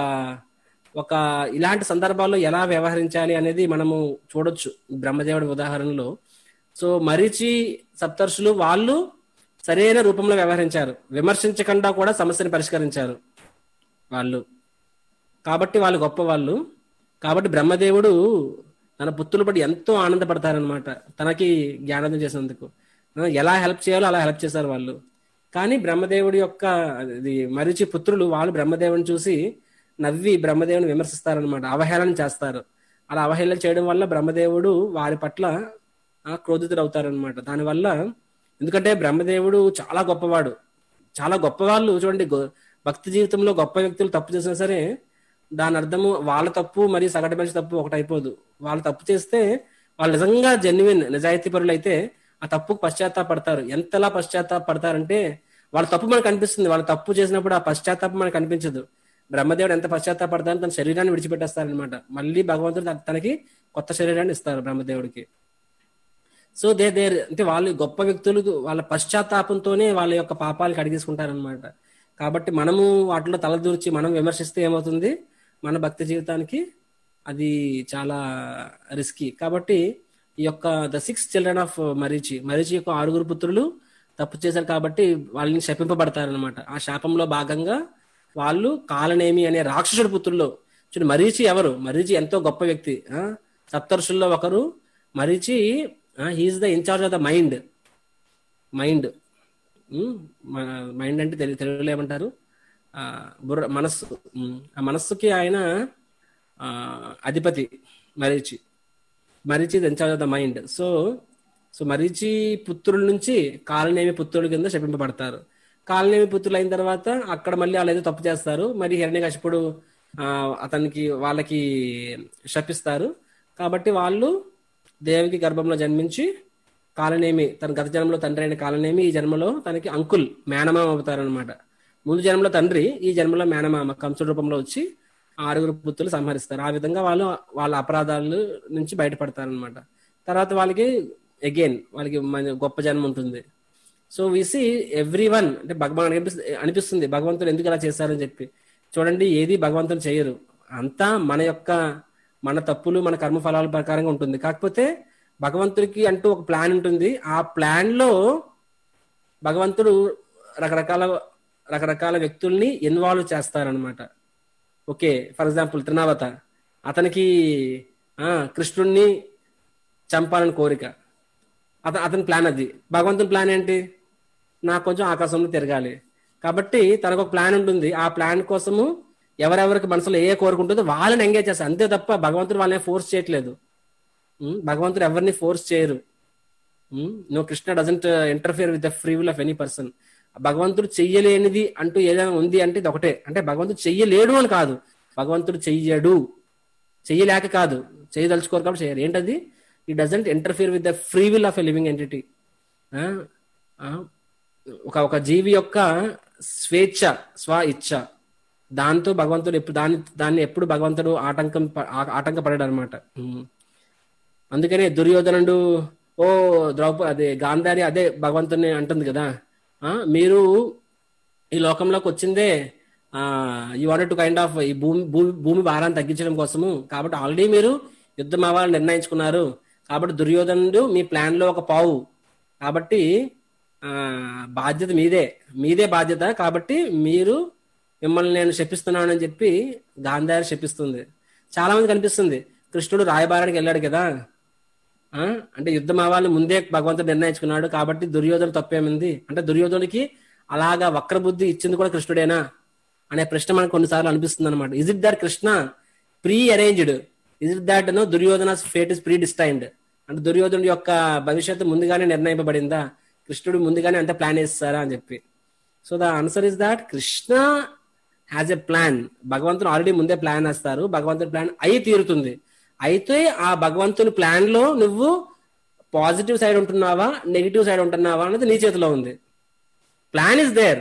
ఒక ఇలాంటి సందర్భాల్లో ఎలా వ్యవహరించాలి అనేది మనము చూడొచ్చు బ్రహ్మదేవుడి ఉదాహరణలో సో మరిచి సప్తర్షులు వాళ్ళు సరైన రూపంలో వ్యవహరించారు విమర్శించకుండా కూడా సమస్యని పరిష్కరించారు వాళ్ళు కాబట్టి వాళ్ళు గొప్ప వాళ్ళు కాబట్టి బ్రహ్మదేవుడు తన పుత్రులు బట్టి ఎంతో ఆనందపడతారనమాట తనకి జ్ఞానోదయం చేసినందుకు ఆ, ఎలా హెల్ప్ చేయాలో అలా హెల్ప్ చేశారు వాళ్ళు కానీ బ్రహ్మదేవుడి యొక్క ఇది మరిచి పుత్రులు వాళ్ళు బ్రహ్మదేవుని చూసి నవ్వి బ్రహ్మదేవుని విమర్శిస్తారనమాట అవహేళన చేస్తారు అలా అవహేళన చేయడం వల్ల బ్రహ్మదేవుడు వారి పట్ల ఆ, క్రోధితుడవుతారనమాట దానివల్ల ఎందుకంటే బ్రహ్మదేవుడు చాలా గొప్పవాడు చాలా గొప్పవాళ్ళు చూడండి గొ- భక్తి జీవితంలో గొప్ప వ్యక్తులు తప్పు చేసినా సరే దాని అర్థము వాళ్ళ తప్పు మరియు సగటు మనిషి తప్పు ఒకటి అయిపోదు వాళ్ళు తప్పు చేస్తే వాళ్ళు నిజంగా జెన్యున్ నిజాయితీ పరులు అయితే ఆ తప్పుకు పశ్చాత్తాపడతారు ఎంతలా పశ్చాత్తాపడతారంటే వాళ్ళ తప్పు మనకు అనిపిస్తుంది వాళ్ళ తప్పు చేసినప్పుడు ఆ పశ్చాత్తాపం మనకు అనిపించదు బ్రహ్మదేవుడు ఎంత పశ్చాత్తాపడతారో తన శరీరాన్ని విడిచిపెట్టేస్తారనమాట మళ్ళీ భగవంతుడు తన- తనకి కొత్త శరీరాన్ని ఇస్తారు బ్రహ్మదేవుడికి సో దే దే అంటే వాళ్ళు గొప్ప వ్యక్తులు వాళ్ళ పశ్చాత్తాపంతోనే వాళ్ళ యొక్క పాపాలు కడిగేసుకుంటారనమాట కాబట్టి మనము వాటిలో తలదూర్చి మనం విమర్శిస్తే ఏమవుతుంది మన భక్తి జీవితానికి అది చాలా రిస్కీ కాబట్టి ఈ యొక్క the six children of Marichi Marichi యొక్క ఆరుగురు పుత్రులు తప్పు చేశారు కాబట్టి వాళ్ళని శపింపబడతారనమాట ఆ శాపంలో భాగంగా వాళ్ళు కాలనేమి అనే రాక్షసుడి పుత్రుల్లో చూడు మరీచి ఎవరు మరీచి ఎంతో గొప్ప వ్యక్తి ఆ సప్తర్షుల్లో ఒకరు Marichi he's the in charge of the mind mind mind అంటే తెలు తెలుగులో ఏమంటారు ఆ, బుర్ర మనస్సు ఉమ్, ఆ మనస్సుకి ఆయన ఆ, అధిపతి Marichi Marichi in charge of the mind so so Marichi పుత్రుల నుంచి కాలనేమి పుత్రుల కింద శపింపబడతారు కాలనేమి పుత్రులు అయిన తర్వాత అక్కడ మళ్ళీ వాళ్ళు ఏదో తప్పు చేస్తారు మరి హిరణ్యకశిపుడు ఆ, అతనికి వాళ్ళకి శపిస్తారు కాబట్టి వాళ్ళు దేవికి గర్భంలో జన్మించి కాలనేమి తన గత జన్మలో తండ్రి అయిన కాలనేమి ఈ జన్మలో తనకి అంకుల్ మేనమామ అవుతారనమాట ముందు జన్మలో తండ్రి ఈ జన్మలో మేనమామ కంసుడు రూపంలో వచ్చి ఆరుగురు పుత్రులు సంహరిస్తారు ఆ విధంగా వాళ్ళు వాళ్ళ అపరాధాల నుంచి బయటపడతారనమాట తర్వాత వాళ్ళకి అగైన్ వాళ్ళకి మన గొప్ప జన్మ ఉంటుంది సో విసి ఎవ్రీ వన్ అంటే భగవాన్ అనిపిస్తుంది అనిపిస్తుంది భగవంతుడు ఎందుకు అలా చేశారని చెప్పి చూడండి ఏది భగవంతుడు చేయరు అంతా మన యొక్క మన తప్పులు మన కర్మ ఫలాల ప్రకారంగా ఉంటుంది కాకపోతే భగవంతుడికి అంటూ ఒక ప్లాన్ ఉంటుంది ఆ ప్లాన్ లో భగవంతుడు రకరకాల రకరకాల వ్యక్తుల్ని ఇన్వాల్వ్ చేస్తారనమాట ఓకే ఫర్ ఎగ్జాంపుల్ త్రినావత అతనికి ఆ కృష్ణుణ్ణి చంపాలని కోరిక అత అతని ప్లాన్ అది భగవంతుని ప్లాన్ ఏంటి నాకు కొంచెం ఆకాశంలో తిరగాలి కాబట్టి తనకు ఒక ప్లాన్ ఉంటుంది ఆ ప్లాన్ కోసము ఎవరెవరికి మనసులో ఏ కోరిక ఉంటుందో వాళ్ళని ఎంగేజ్ చేస్తారు అంతే తప్ప భగవంతుడు వాళ్ళని ఫోర్స్ చేయట్లేదు ఉమ్, భగవంతుడు ఎవరిని ఫోర్స్ చేయరు no Krishna doesn't interfere with the free will of any person భగవంతుడు చెయ్యలేనిది అంటూ ఏదైనా ఉంది అంటే ఇది ఒకటే అంటే భగవంతుడు చెయ్యలేడు అని కాదు భగవంతుడు చెయ్యడు చెయ్యలేక కాదు చేయదలుచుకోరు కాబట్టి చేయరు ఏంటది ఈ doesn't interfere with the free will of a living entity ఒక ఒక జీవి యొక్క స్వేచ్ఛ స్వ ఇచ్ఛ దాంతో భగవంతుడు ఎప్పుడు దాన్ని దాన్ని ఎప్పుడు భగవంతుడు ఆటంకం ప- ఆ- ఆటంకపడాడు అనమాట అందుకనే దుర్యోధనుడు ఓ ద్రౌపది అదే గాంధారి అదే భగవంతుని అంటుంది కదా ఆ మీరు ఈ లోకంలోకి వచ్చిందే you wanted to kind of ఈ భూమి భూమి భూమి భారాన్ని తగ్గించడం కోసము కాబట్టి ఆల్రెడీ మీరు యుద్ధం అవ్వాలని నిర్ణయించుకున్నారు కాబట్టి దుర్యోధనుడు మీ ప్లాన్ లో ఒక పావు కాబట్టి ఆ బాధ్యత మీదే మీదే బాధ్యత కాబట్టి మీరు మిమ్మల్ని నేను శపిస్తున్నానని చెప్పి గాంధారి శపిస్తుంది చాలా మంది కనిపిస్తుంది కృష్ణుడు రాయబారానికి వెళ్ళాడు కదా ఆ అంటే యుద్ధం అవ్వాలని ముందే భగవంతుడు నిర్ణయించుకున్నాడు కాబట్టి దుర్యోధన తప్పేమింది అంటే దుర్యోధనుడికి అలాగా వక్ర బుద్ధి ఇచ్చింది కూడా కృష్ణుడేనా అనే ప్రశ్న మనకు కొన్నిసార్లు అనిపిస్తుంది అనమాట is it that Krishna prearranged is it that no Duryodhana fate is predestined అంటే దుర్యోధనుడి యొక్క భవిష్యత్తు ముందుగానే నిర్ణయింపబడిందా కృష్ణుడు ముందుగానే అంత ప్లాన్ వేస్తారా అని చెప్పి so the answer is that Krishna has a plan భగవంతుడు ఆల్రెడీ ముందే ప్లాన్ వేస్తారు భగవంతుడి ప్లాన్ అయి తీరుతుంది అయితే ఆ భగవంతుని ప్లాన్ లో నువ్వు పాజిటివ్ సైడ్ ఉంటున్నావా నెగిటివ్ సైడ్ ఉంటున్నావా అన్నది నీ చేతిలో ఉంది ప్లాన్ ఇస్ దేర్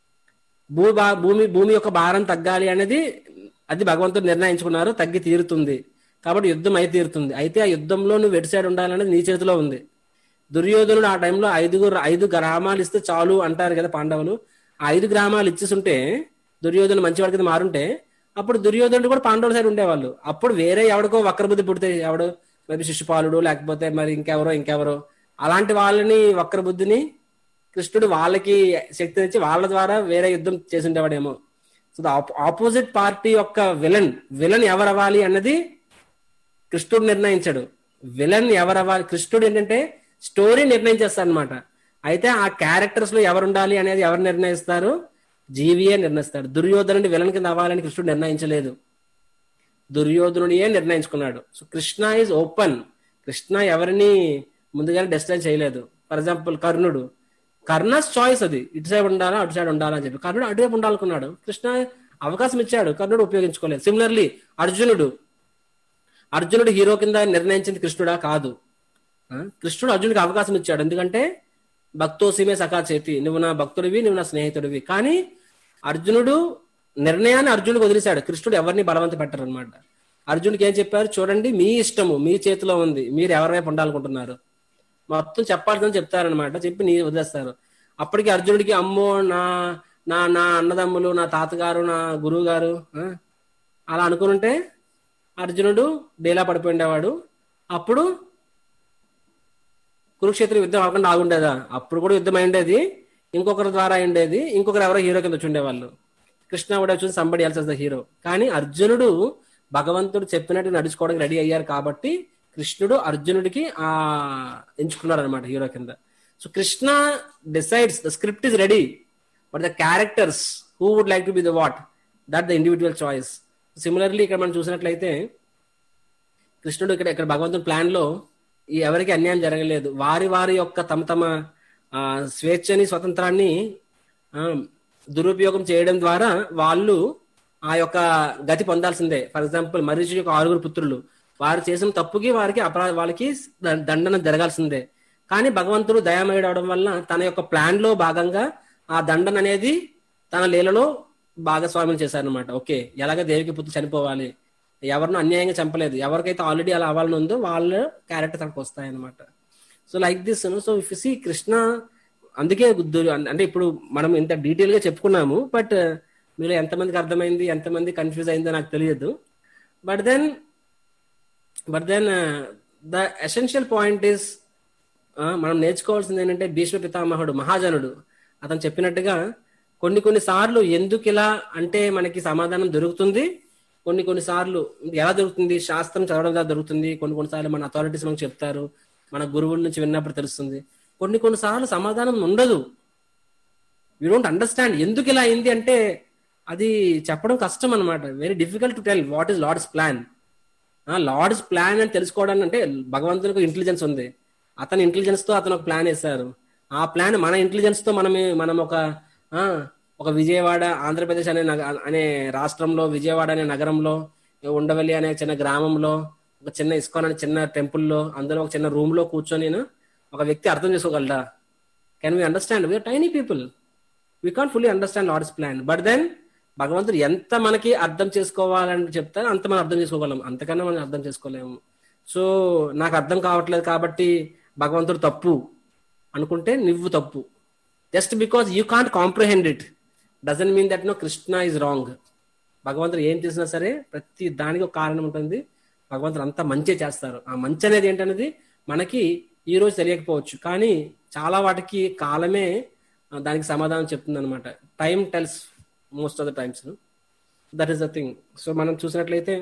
భూ బా- భూమి భూమి యొక్క భారం తగ్గాలి అనేది అది భగవంతుడు నిర్ణయించుకున్నారు తగ్గి తీరుతుంది కాబట్టి యుద్ధం అయి తీరుతుంది అయితే ఆ యుద్ధంలో నువ్వు ఎటు సైడ్ ఉండాలనేది నీ చేతిలో ఉంది దుర్యోధనుడు ఆ టైంలో ఐదుగురు ఐదు గ్రామాలు ఇస్తే చాలు అంటారు కదా పాండవులు ఆ ఐదు గ్రామాలు ఇచ్చేసుంటే దుర్యోధను మంచివాడి కింద మారుంటే అప్పుడు దుర్యోధనుడు కూడా పాండవుల సైడ్ ఉండేవాళ్ళు అప్పుడు వేరే ఎవడికో వక్రబుద్ధి పుడితే ఎవడు మరి శిశుపాలుడు లేకపోతే మరి ఇంకెవరో ఇంకెవరో అలాంటి వాళ్ళని వక్ర బుద్ధిని కృష్ణుడు వాళ్ళకి శక్తినిచ్చి వాళ్ళ ద్వారా వేరే యుద్ధం చేసి ఉండేవాడేమో సో ద ఆపోజిట్ పార్టీ యొక్క విలన్ విలన్ ఎవరవ్వాలి అన్నది కృష్ణుడు నిర్ణయించాడు విలన్ ఎవరవ్వాలి కృష్ణుడు ఏంటంటే స్టోరీ నిర్ణయించేస్తాడు అనమాట అయితే ఆ క్యారెక్టర్స్ లో ఎవరు ఉండాలి అనేది ఎవరు నిర్ణయిస్తారు జీవియే నిర్ణయిస్తాడు దుర్యోధనుడి విలన్ కింద అవ్వాలని కృష్ణుడు నిర్ణయించలేదు దుర్యోధనుడియే నిర్ణయించుకున్నాడు so Krishna is open Krishna ఎవరిని ముందుగానే డెస్టైన్ చేయలేదు ఫర్ ఎగ్జాంపుల్ కర్ణుడు కర్ణస్ చాయిస్ అది ఇటు సైడ్ ఉండాలా అటు సైడ్ ఉండాలా అని చెప్పి కర్ణుడు అటువైపు ఉండాలనుకున్నాడు కృష్ణ అవకాశం ఇచ్చాడు కర్ణుడు ఉపయోగించుకోలేదు సిమిలర్లీ అర్జునుడు అర్జునుడు హీరో కింద నిర్ణయించింది కృష్ణుడా కాదు ఆ? కృష్ణుడు అర్జునుడికి అవకాశం ఇచ్చాడు ఎందుకంటే భక్తోసిమే సఖా చేతి నువ్వు నా భక్తుడివి నువ్వు నా స్నేహితుడివి కానీ అర్జునుడు నిర్ణయాన్ని అర్జునుడికి వదిలేశాడు కృష్ణుడు ఎవరిని బలవంత పెట్టరు అనమాట అర్జునుడికి ఏం చెప్పారు చూడండి మీ ఇష్టము మీ చేతిలో ఉంది మీరు ఎవరి వైపు ఉండాలనుకుంటున్నారు మొత్తం చెప్పాల్సింది చెప్తారనమాట చెప్పి నీ వదిలేస్తారు అప్పటికి అర్జునుడికి అమ్మో నా నా నా అన్నదమ్ములు నా తాతగారు నా గురువు గారు ఆ, అలా అనుకుంటే అర్జునుడు డేలా పడిపోయిండేవాడు అప్పుడు కురుక్షేత్ర యుద్ధం అవ్వకుండా ఆగుండేదా అప్పుడు కూడా యుద్ధం అయిండేది ఇంకొకరి ద్వారా అయిండేది ఇంకొకరు ఎవరో హీరో కింద వచ్చి ఉండేవాళ్ళు కృష్ణ కూడా చూసి సంబడి ఎల్స్ ద హీరో కానీ అర్జునుడు భగవంతుడు చెప్పినట్టు నడుచుకోవడానికి రెడీ అయ్యారు కాబట్టి కృష్ణుడు అర్జునుడికి ఆ ఎంచుకున్నారు అనమాట హీరో కింద so Krishna decides the script is ready but the characters who would like to be the what that the individual choice similarly ఇక్కడ మనం చూసినట్లయితే కృష్ణుడు ఇక్కడ ఇక్కడ భగవంతుని ప్లాన్ లో ఈ ఎవరికి అన్యాయం జరగలేదు వారి వారి యొక్క తమ తమ ఆ, స్వేచ్ఛని స్వతంత్రాన్ని ఆ, దురుపయోగం చేయడం ద్వారా వాళ్ళు ఆ యొక్క గతి పొందాల్సిందే ఫర్ ఎగ్జాంపుల్ మరీషి యొక్క ఆరుగురు పుత్రులు వారు చేసిన తప్పుకి వారికి అపరా వాళ్ళకి ద- దండన జరగాల్సిందే కానీ భగవంతుడు దయామయుడు అవడం వల్ల తన యొక్క ప్లాన్ లో భాగంగా ఆ దండన అనేది తన లీలలో భాగస్వామ్యం చేశారనమాట ఓకే ఎలాగ దేవికి పుత్రులు చనిపోవాలి ఎవరిని అన్యాయంగా చంపలేదు ఎవరికైతే ఆల్రెడీ అలా అవ్వాలని ఉందో వాళ్ళ క్యారెక్టర్స్ అక్కడికి వస్తాయన్నమాట so like this so if see Krishna అందుకే దు- అంటే ఇప్పుడు మనం ఇంత డీటెయిల్ గా చెప్పుకున్నాము బట్ మీరు ఎంతమందికి అర్థమైంది ఎంతమంది కన్ఫ్యూజ్ అయిందో నాకు తెలియదు but then but then the essential point is మనం నేర్చుకోవాల్సింది ఏంటంటే భీష్మ పితామహుడు మహాజనుడు అతను చెప్పినట్టుగా కొన్ని కొన్ని సార్లు ఎందుకు ఇలా అంటే మనకి సమాధానం దొరుకుతుంది కొన్ని కొన్ని సార్లు ఎలా దొరుకుతుంది శాస్త్రం చదవడం ద్వారా దొరుకుతుంది కొన్ని కొన్ని సార్లు మన అథారిటీస్ మనకు చెప్తారు మన గురువుల నుంచి విన్నప్పుడు తెలుస్తుంది కొన్ని కొన్ని సార్లు సమాధానం ఉండదు యూ డోంట్ అండర్స్టాండ్ ఎందుకు ఇలా అయింది అంటే అది చెప్పడం కష్టం అనమాట very difficult to tell what is lord's plan lord's plan అని తెలుసుకోవడానికి అంటే భగవంతునికి ఇంటెలిజెన్స్ ఉంది అతని ఇంటెలిజెన్స్ తో అతను ఒక ప్లాన్ వేశారు ఆ ప్లాన్ మన ఇంటెలిజెన్స్ తో మనం మనం ఒక ఆ, ఒక విజయవాడ ఆంధ్రప్రదేశ్ అనే నగ అనే రాష్ట్రంలో విజయవాడ అనే నగరంలో ఉండవల్లి అనే చిన్న గ్రామంలో ఒక చిన్న ఇస్కాన్ అనే చిన్న టెంపుల్లో అందులో ఒక చిన్న రూమ్ లో కూర్చొని ఒక వ్యక్తి అర్థం చేసుకోగలడా can we understand we're tiny people we can't fully understand lord's plan but then భగవంతుడు ఎంత మనకి అర్థం చేసుకోవాలని చెప్తారో అంత మనం అర్థం చేసుకోగలం అంతకన్నా మనం అర్థం చేసుకోలేము సో నాకు అర్థం కావట్లేదు కాబట్టి భగవంతుడు తప్పు అనుకుంటే నువ్వు తప్పు just because you can't comprehend it doesn't mean that no Krishna is wrong భగవంతుడు ఏం చేసినా సరే ప్రతి దానికి ఒక కారణం ఉంటుంది భగవంతుడు అంతా మంచి చేస్తారు ఆ మంచి అనేది ఏంటనేది మనకి ఈ రోజు తెలియకపోవచ్చు కానీ చాలా వాటికి కాలమే ఆ, దానికి సమాధానం చెప్తుంది అనమాట time tells most of the times that is the thing so మనం చూసినట్లయితే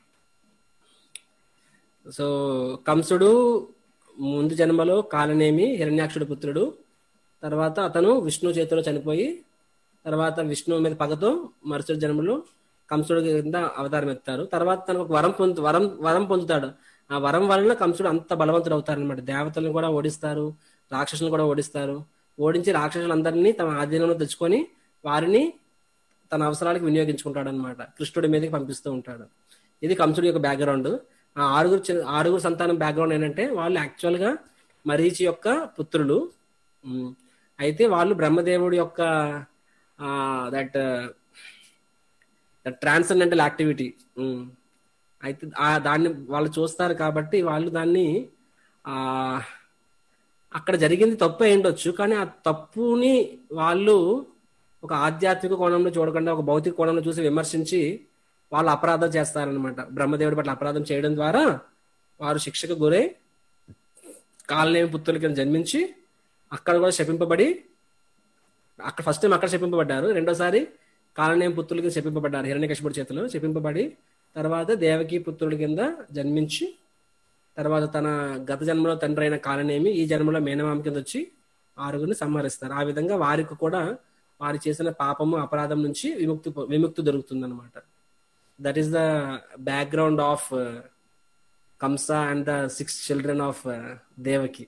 సో కంసుడు ముందు జన్మలో కాలనేమి హిరణ్యాక్షుడు పుత్రుడు తర్వాత అతను విష్ణు చేతిలో చనిపోయి తర్వాత విష్ణువు మీద పగతో మరుసటి జన్మలో కంసుడు కింద అవతారం ఎత్తారు తర్వాత తనకు ఒక వరం పొందు వరం వరం పొందుతాడు ఆ వరం వలన కంసుడు అంత బలవంతుడు అవుతారు అనమాట దేవతలను కూడా ఓడిస్తారు రాక్షసులను కూడా ఓడిస్తారు ఓడించి రాక్షసులందరినీ తమ ఆధీనంలో తెచ్చుకొని వారిని తన అవసరాలకు వినియోగించుకుంటాడు అనమాట కృష్ణుడి మీదకి పంపిస్తూ ఉంటాడు ఇది కంసుడి యొక్క బ్యాక్గ్రౌండ్ ఆ ఆరుగురు చి- ఆరుగురు సంతానం బ్యాక్గ్రౌండ్ ఏంటంటే వాళ్ళు యాక్చువల్ గా మరీచి యొక్క పుత్రులు ఉమ్, అయితే వాళ్ళు బ్రహ్మదేవుడి యొక్క దట్ ట్రాన్సెండెంటల్ యాక్టివిటీ అయితే ఆ దాన్ని వాళ్ళు చూస్తారు కాబట్టి వాళ్ళు దాన్ని ఆ అక్కడ జరిగింది తప్పు అయి ఉండొచ్చు కానీ ఆ తప్పుని వాళ్ళు ఒక ఆధ్యాత్మిక కోణంలో చూడకుండా ఒక భౌతిక కోణంలో చూసి విమర్శించి వాళ్ళు అపరాధం చేస్తారనమాట బ్రహ్మదేవుడి పట్ల అపరాధం చేయడం ద్వారా వారు శిక్షకు గురై కాలనేమి పుత్రుల కింద జన్మించి అక్కడ కూడా శపింపబడి అక్కడ ఫస్ట్ టైం అక్కడ శపింపబడ్డారు రెండోసారి కాలనేమి పుత్రుల కింద శపింపబడ్డారు హిరణ్యకశిపుడి చేతిలో శపింపబడి తర్వాత దేవకి పుత్రుడి కింద జన్మించి తర్వాత తన గత జన్మలో తండ్రి అయిన కాలనేమి ఈ జన్మలో మేనమామ కింద వచ్చి ఆరుగురిని సంహరిస్తారు ఆ విధంగా వారికి కూడా వారు చేసిన పాపము అపరాధం నుంచి విముక్తి విముక్తి దొరుకుతుంది అనమాట that is the background of Kamsa and the six children of Devaki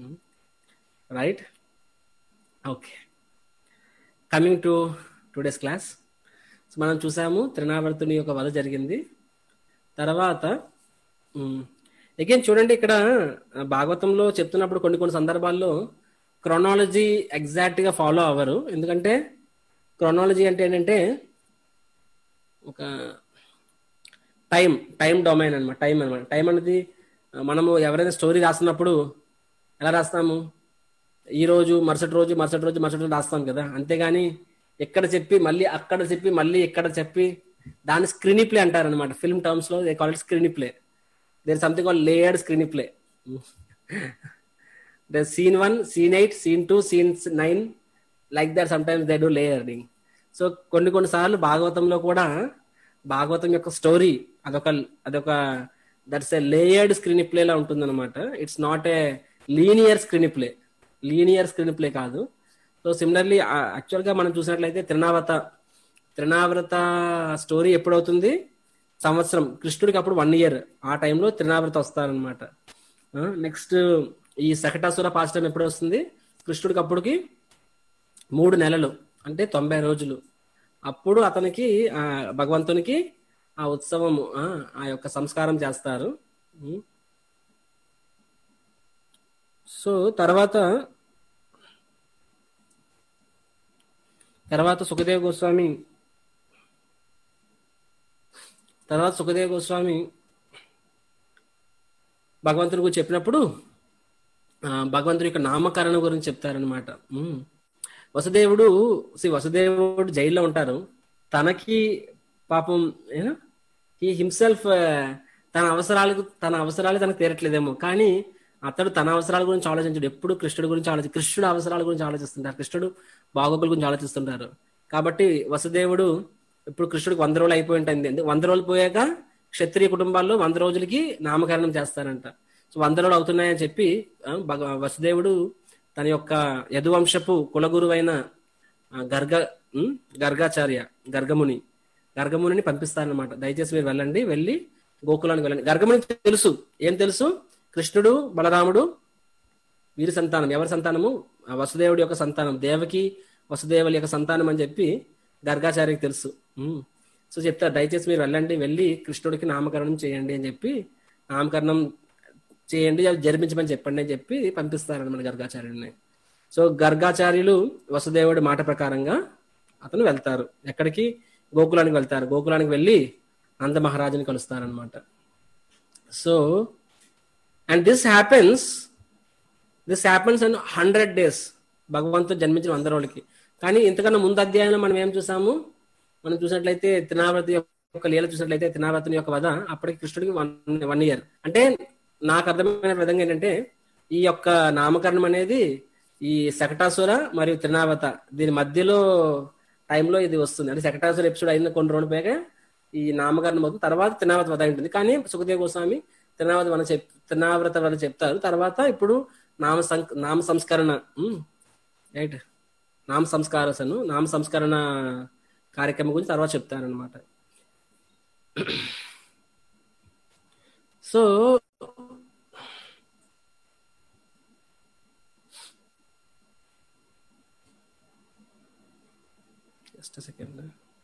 right okay coming to today's class so మనం చూసాము త్రినావర్తుని యొక్క వధ జరిగింది తర్వాత అగైన్ చూడండి ఇక్కడ ఆ, భాగవతంలో చెప్తున్నప్పుడు కొన్ని కొన్ని సందర్భాల్లో క్రొనాలజీ ఎగ్జాక్ట్ గా ఫాలో అవ్వరు ఎందుకంటే క్రొనాలజీ అంటే ఏంటంటే ఒక టైం టైం డొమైన్ అనమాట టైం అనమాట టైం అనేది ఆ, మనము ఎవరైనా స్టోరీ రాస్తున్నప్పుడు ఎలా రాస్తాము ఈ రోజు మరుసటి రోజు మరుసటి రోజు మరుసటి రోజు రాస్తాం కదా అంతేగాని ఎక్కడ చెప్పి మళ్ళీ అక్కడ చెప్పి మళ్ళీ ఇక్కడ చెప్పి దాన్ని స్క్రీన్ ప్లే అంటారు అనమాట ఫిల్మ్ టర్మ్స్ లో they call screenplay there something call layered screenplay the scene one scene eight scene two scene nine like that sometimes they do layering so కొన్ని కొన్ని సార్లు భాగవతంలో కూడా భాగవతం యొక్క స్టోరీ అదొక అదొక that's a layered screenplay లా ఉంటుంది అనమాట it's not a linear screenplay linear screenplay కాదు సో సిమిలర్లీ యాక్చువల్ గా మనం చూసినట్లయితే త్రినావత త్రినావ్రత స్టోరీ ఎప్పుడవుతుంది సంవత్సరం కృష్ణుడికి అప్పుడు వన్ ఇయర్ ఆ టైంలో త్రినావ్రత వస్తారనమాట నెక్స్ట్ ఈ సకటాసుర పాస్టం ఎప్పుడు వస్తుంది కృష్ణుడికి అప్పటికి మూడు నెలలు అంటే తొంభై రోజులు అప్పుడు అతనికి ఆ భగవంతునికి ఆ ఉత్సవము ఆ ఆ యొక్క సంస్కారం చేస్తారు ఉమ్. సో తర్వాత తర్వాత సుఖదేవ్ గోస్వామి తర్వాత సుఖదేవ్ గోస్వామి భగవంతుడి గురించి చెప్పినప్పుడు ఆ, భగవంతుడి యొక్క నామకరణం గురించి చెప్తారనమాట ఉమ్. వసుదేవుడు సి వసుదేవుడు జైల్లో ఉంటారు తనకి పాపం ఈ హిమ్సెల్ఫ్ తన అవసరాలకు తన అవసరాలు తనకు తీరట్లేదేమో కానీ అతడు తన అవసరాల గురించి ఆలోచించడు ఎప్పుడు కృష్ణుడి గురించి ఆలోచి కృష్ణుడు అవసరాల గురించి ఆలోచిస్తుంటారు కృష్ణుడు బాగోగుల గురించి ఆలోచిస్తుంటారు కాబట్టి వసుదేవుడు ఇప్పుడు కృష్ణుడికి వంద రోజులు అయిపోయి ఉంటుంది ఎందుకు వంద రోజులు పోయాక క్షత్రియ కుటుంబాల్లో వంద రోజులకి నామకరణం చేస్తారంట సో వంద రోజులు అవుతున్నాయని చెప్పి ఆ, భగ- వసుదేవుడు తన యొక్క యదువంశపు కులగురువైన ఆ, గర్గ ఉమ్, గర్గాచార్య గర్గముని గర్గమునిని పంపిస్తారనమాట దయచేసి మీరు వెళ్ళండి వెళ్ళి గోకులానికి వెళ్ళండి గర్గముని తెలుసు ఏం తెలుసు కృష్ణుడు బలరాముడు వీరి సంతానం ఎవరి సంతానము ఆ వసుదేవుడి యొక్క సంతానం దేవకి వసుదేవుల యొక్క సంతానం అని చెప్పి గర్గాచార్యకి తెలుసు ఉమ్. సో చెప్తారు దయచేసి మీరు వెళ్ళండి వెళ్ళి కృష్ణుడికి నామకరణం చేయండి అని చెప్పి నామకరణం చేయండి అది జరిపించమని చెప్పండి అని చెప్పి పంపిస్తారనమాట గర్గాచార్యుడిని సో గర్గాచార్యులు వసుదేవుడి మాట ప్రకారంగా అతను వెళ్తారు ఎక్కడికి గోకులానికి వెళ్తారు గోకులానికి వెళ్ళి నంద మహారాజుని కలుస్తారనమాట so and this happens this happens and hundred days భగవంతుడు జన్మించిన వంద రోజులకి కానీ ఇంతకన్నా ముందు అధ్యాయంలో మనం ఏం చూసాము మనం చూసినట్లయితే తినావ్రతి యొక్క లీల చూసినట్లయితే తినావ్రతుని యొక్క వధ అప్పటికి కృష్ణుడికి వన్ వన్ ఇయర్ అంటే నాకు అర్థమైన విధంగా ఏంటంటే ఈ యొక్క నామకరణం అనేది ఈ శకటాసుర మరియు త్రినావత దీని మధ్యలో టైంలో ఇది వస్తుంది అంటే శకటాసుర ఎపిసోడ్ అయిన కొన్ని రోజులు పోయాక ఈ నామకరణం అవుతుంది తర్వాత తినావత వధ ఉంటుంది కానీ సుఖదేవ గోస్వామి తినావత వన చెప్ తినావ్రత వన చెప్తారు తర్వాత ఇప్పుడు నామ సం నామ సంస్కరణ రైట్ నామ సంస్కారసను నామ సంస్కరణ కార్యక్రమం గురించి తర్వాత చెప్తారనమాట so just second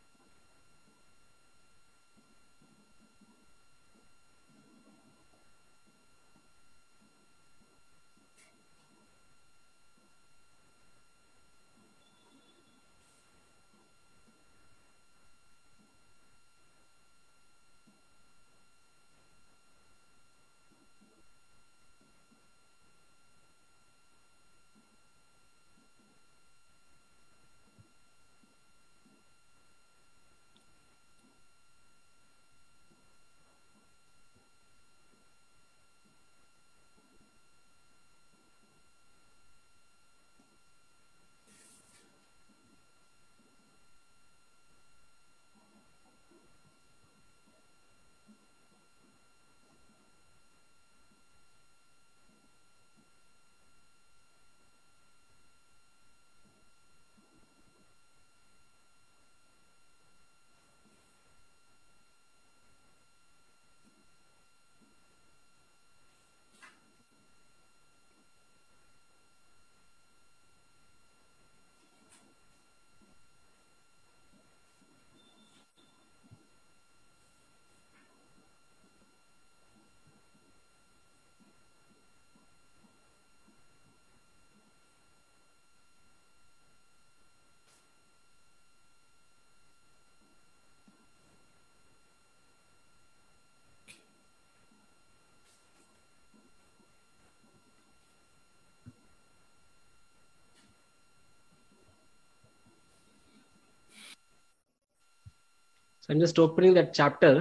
so I'm just opening that chapter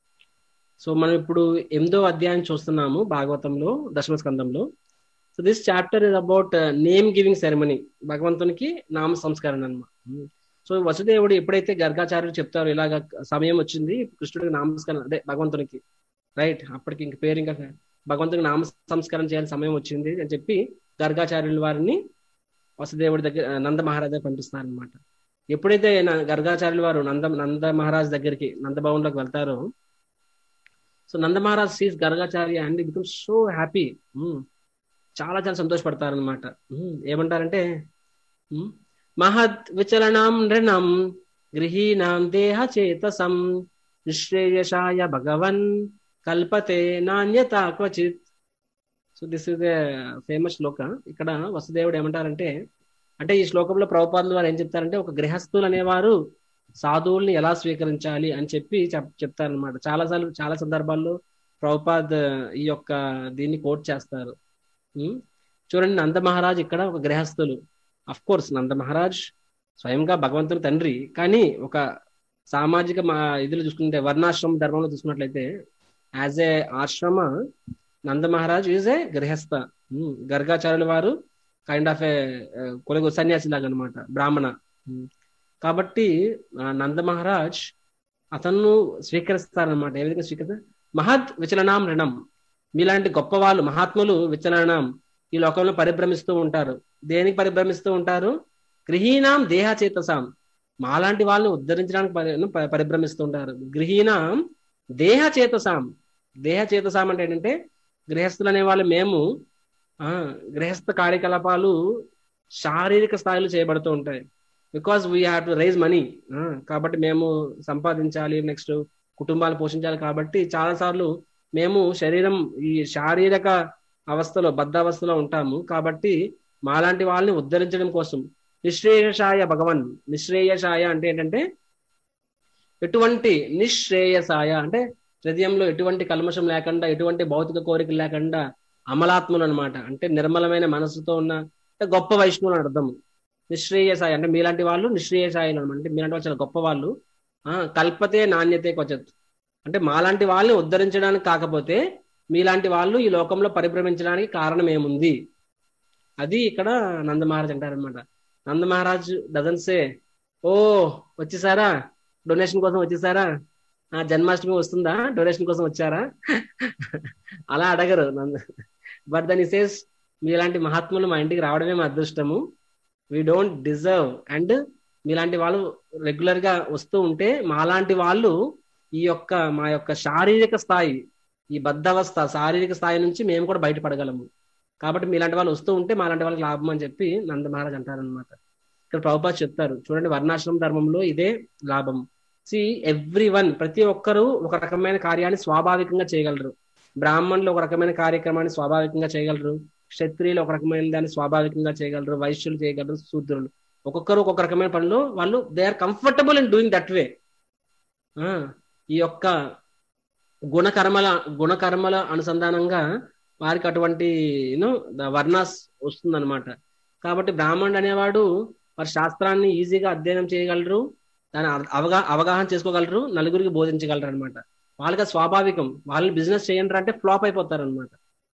so మనం ఇప్పుడు ఎనిమిదో అధ్యాయం చూస్తున్నాము భాగవతంలో దశమ స్కందంలో so this chapter is about name giving ceremony భగవంతునికి నామ సంస్కరణ అనమాట సో వసుదేవుడు ఎప్పుడైతే గర్గాచార్యులు చెప్తారో ఇలాగ సమయం వచ్చింది కృష్ణుడికి నామస్కరణ అదే భగవంతునికి రైట్ అప్పటికి ఇంక పేరు ఇంకా భగవంతునికి నామ సంస్కరణ చేయాల్సిన సమయం వచ్చింది అని చెప్పి గర్గాచార్యుల వారిని వసుదేవుడి దగ్గర నంద మహారాజ్ దగ్గర పంపిస్తారనమాట ఎప్పుడైతే గర్గాచార్యుల వారు నంద నంద మహారాజ్ దగ్గరికి నందభవన్లోకి వెళ్తారో so Nanda Maharaj sees Gargacharya and become so happy చాలా చాలా సంతోషపడతారు అనమాట ఏమంటారంటే ఉమ్, మహత్ విచలనాం నృణం గృహీణాం దేహ చేతసం నిశ్రేయసాయ భగవన్ కల్పతే నాణ్యత క్వచిత్ so this is a famous shloka ఇక్కడ వసుదేవుడు ఏమంటారంటే అంటే ఈ శ్లోకంలో ప్రభుపాదులు వారు ఏం చెప్తారంటే ఒక గృహస్థులు అనేవారు సాధువుల్ని ఎలా స్వీకరించాలి అని చెప్పి చెప్ చెప్తారనమాట చాలా సార్లు చాలా సందర్భాల్లో ప్రభుపాద్ ఈ యొక్క దీన్ని కోట్ చేస్తారు ఉమ్, చూడండి నంద మహారాజ్ ఇక్కడ ఒక గృహస్థులు అఫ్ కోర్స్ నంద మహారాజ్ స్వయంగా భగవంతుని తండ్రి కానీ ఒక సామాజిక మా ఇదిలో చూసుకుంటే వర్ణాశ్రమ ధర్మంలో చూసుకున్నట్లయితే యాజ్ ఏ ఆశ్రమ నంద మహారాజ్ ఈజ్ ఏ గృహస్థ ఉమ్, గర్గాచార్యుల వారు కైండ్ ఆఫ్ ఏ కొలగు సన్యాసి లాగా అనమాట బ్రాహ్మణ ఉమ్. కాబట్టి ఆ, నంద మహారాజ్ అతను స్వీకరిస్తారనమాట ఏ విధంగా స్వీకరిస్తారు మహత్ విచలనాం రణం మీలాంటి గొప్ప వాళ్ళు మహాత్ములు విచలనం ఈ లోకంలో పరిభ్రమిస్తూ ఉంటారు దేనికి పరిభ్రమిస్తూ ఉంటారు గృహీణాం దేహచేతసాం మాలాంటి వాళ్ళని ఉద్ధరించడానికి పరి- ప- పరిభ్రమిస్తూ ఉంటారు గృహీణాం దేహచేతసాం దేహచేతసాం అంటే ఏంటంటే గృహస్థులు అనే వాళ్ళు మేము ఆ గృహస్థ కార్యకలాపాలు శారీరక స్థాయిలో చేయబడుతూ ఉంటాయి because we have to raise money కాబట్టి మేము సంపాదించాలి నెక్స్ట్ కుటుంబాలు పోషించాలి కాబట్టి చాలా సార్లు మేము శరీరం ఈ శారీరక అవస్థలో బద్ధావస్థలో ఉంటాము కాబట్టి మాలాంటి వాళ్ళని ఉద్ధరించడం కోసం నిశ్రేయసాయ భగవన్ నిశ్రేయసాయ అంటే ఏంటంటే ఎటువంటి నిశ్రేయసాయ అంటే హృదయంలో ఎటువంటి కల్మషం లేకుండా ఎటువంటి భౌతిక కోరికలు లేకుండా అమలాత్ములు అన్నమాట అంటే నిర్మలమైన మనసుతో ఉన్న అంటే గొప్ప వైష్ణవులు అని అర్థం నిశ్రేయసాయి అంటే మీలాంటి వాళ్ళు నిశ్రేయసాయిలు అనమాట అంటే మీలాంటి వాళ్ళు చాలా గొప్ప వాళ్ళు ఆ కల్పతే నాణ్యతే క్వచత్ అంటే మాలాంటి వాళ్ళని ఉద్ధరించడానికి కాకపోతే మీలాంటి వాళ్ళు ఈ లోకంలో పరిభ్రమించడానికి కారణం ఏముంది అది ఇక్కడ నంద మహారాజ్ అంటారనమాట నంద మహారాజ్ డజన్ సే ఓ వచ్చేసారా డొనేషన్ కోసం వచ్చేసారా ఆ జన్మాష్టమి వస్తుందా డొనేషన్ కోసం వచ్చారా అలా అడగరు నంద బట్ దాని సేస్ మీలాంటి మహాత్ములు మా ఇంటికి రావడమే మా అదృష్టము వీ డోంట్ డిజర్వ్ అండ్ మీలాంటి వాళ్ళు రెగ్యులర్ గా వస్తూ ఉంటే మాలాంటి వాళ్ళు ఈ యొక్క మా యొక్క శారీరక స్థాయి ఈ బద్ధవస్థ శారీరక స్థాయి నుంచి మేము కూడా బయటపడగలము కాబట్టి మీలాంటి వాళ్ళు వస్తూ ఉంటే మాలాంటి వాళ్ళకి లాభం అని చెప్పి నంద మహారాజ్ అంటారనమాట ఇక్కడ ప్రభుపాద్ చెప్తారు చూడండి వర్ణాశ్రమ ధర్మంలో ఇదే లాభం సి ఎవ్రీ వన్ ప్రతి ఒక్కరూ ఒక రకమైన కార్యాన్ని స్వాభావికంగా చేయగలరు బ్రాహ్మణులు ఒక రకమైన కార్యక్రమాన్ని స్వాభావికంగా చేయగలరు క్షత్రియులు ఒక రకమైన దాన్ని స్వాభావికంగా చేయగలరు వైశ్యులు చేయగలరు శూద్రులు ఒక్కొక్కరు ఒక్కొక్క రకమైన పనులు వాళ్ళు they are comfortable in doing that way ఈ యొక్క గుణకర్మల గుణకర్మల అనుసంధానంగా వారికి అటువంటి యూనో వర్ణాస్ వస్తుందన్నమాట కాబట్టి బ్రాహ్మణుడు అనేవాడు వారి శాస్త్రాన్ని ఈజీగా అధ్యయనం చేయగలరు దాని అవగా అవగాహన చేసుకోగలరు నలుగురికి బోధించగలరు అనమాట వాళ్ళకి అది స్వాభావికం వాళ్ళు బిజినెస్ చేయండి అంటే ఫ్లాప్ అయిపోతారు అనమాట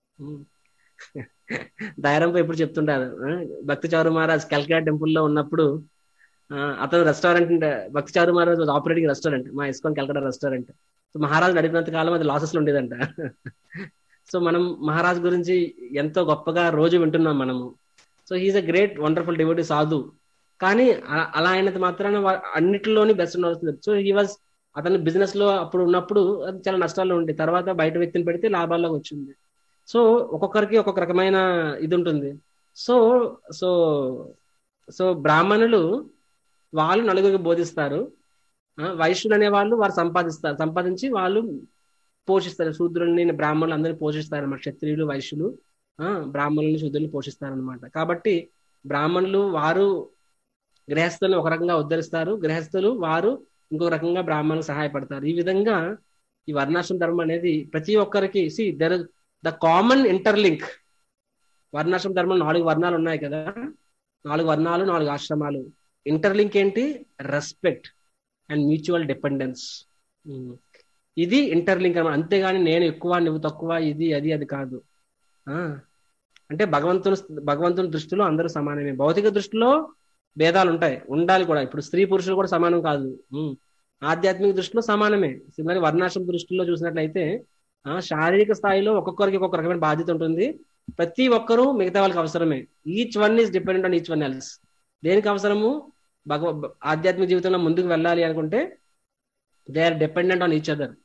దైరంపై ఎప్పుడు చెప్తుంటారు భక్తి చౌరు మహారాజ్ కల్కటా టెంపుల్లో ఉన్నప్పుడు అతను restaurant Bhakti Charu Maharaj operating restaurant మా ISKCON Calcutta restaurant so Maharaj నడిపినంత కాలం అది లాసెస్ లో ఉండేదంట సో మనం మహారాజ్ గురించి ఎంతో గొప్పగా రోజు వింటున్నాం మనము so he's a great wonderful devotee sadhu కానీ అలా అయినంత మాత్రాన అన్నిటిలోని బెస్ట్ వస్తుంది సో హీ వాజ్ అతను బిజినెస్ లో అప్పుడు ఉన్నప్పుడు అది చాలా నష్టాల్లో ఉండే తర్వాత బయట వ్యక్తిని పెడితే లాభాల్లోకి వచ్చింది సో ఒక్కొక్కరికి ఒక్కొక్క రకమైన ఇది ఉంటుంది సో సో సో బ్రాహ్మణులు వాళ్ళు నలుగురికి బోధిస్తారు వైశ్యులు అనే వాళ్ళు వారు సంపాదిస్తారు సంపాదించి వాళ్ళు పోషిస్తారు శూద్రుల్ని బ్రాహ్మణులు అందరినీ పోషిస్తారు అనమాట క్షత్రియులు వైశ్యులు బ్రాహ్మణుల్ని శూద్రుల్ని పోషిస్తారనమాట కాబట్టి బ్రాహ్మణులు వారు గృహస్థులను ఒక రకంగా ఉద్ధరిస్తారు గృహస్థులు వారు ఇంకొక రకంగా బ్రాహ్మణులకు సహాయపడతారు ఈ విధంగా ఈ వర్ణాశ్రమ ధర్మం అనేది ప్రతి ఒక్కరికి see there the common interlink వర్ణాశ్రమ ధర్మం నాలుగు వర్ణాలు ఉన్నాయి కదా నాలుగు వర్ణాలు నాలుగు ఆశ్రమాలు ఇంటర్లింక్ ఏంటి రెస్పెక్ట్ అండ్ మ్యూచువల్ డిపెండెన్స్ ఇది ఇంటర్లింక్ అనమాట అంతేగాని నేను ఎక్కువ నువ్వు తక్కువ ఇది అది అది కాదు అంటే భగవంతుని భగవంతుని దృష్టిలో అందరూ సమానమే భౌతిక దృష్టిలో భేదాలు ఉంటాయి ఉండాలి కూడా ఇప్పుడు స్త్రీ పురుషులు కూడా సమానం కాదు ఆధ్యాత్మిక దృష్టిలో సమానమే మరి వర్ణాశ్రమ దృష్టిలో చూసినట్లయితే శారీరక స్థాయిలో ఒక్కొక్కరికి ఒక్కొక్క రకమైన బాధ్యత ఉంటుంది ప్రతి ఒక్కరూ మిగతా వాళ్ళకి అవసరమే each one is dependent on each one else దేనికి అవసరము భగవ ఆధ్యాత్మిక జీవితంలో ముందుకు వెళ్ళాలి అనుకుంటే they are dependent on each other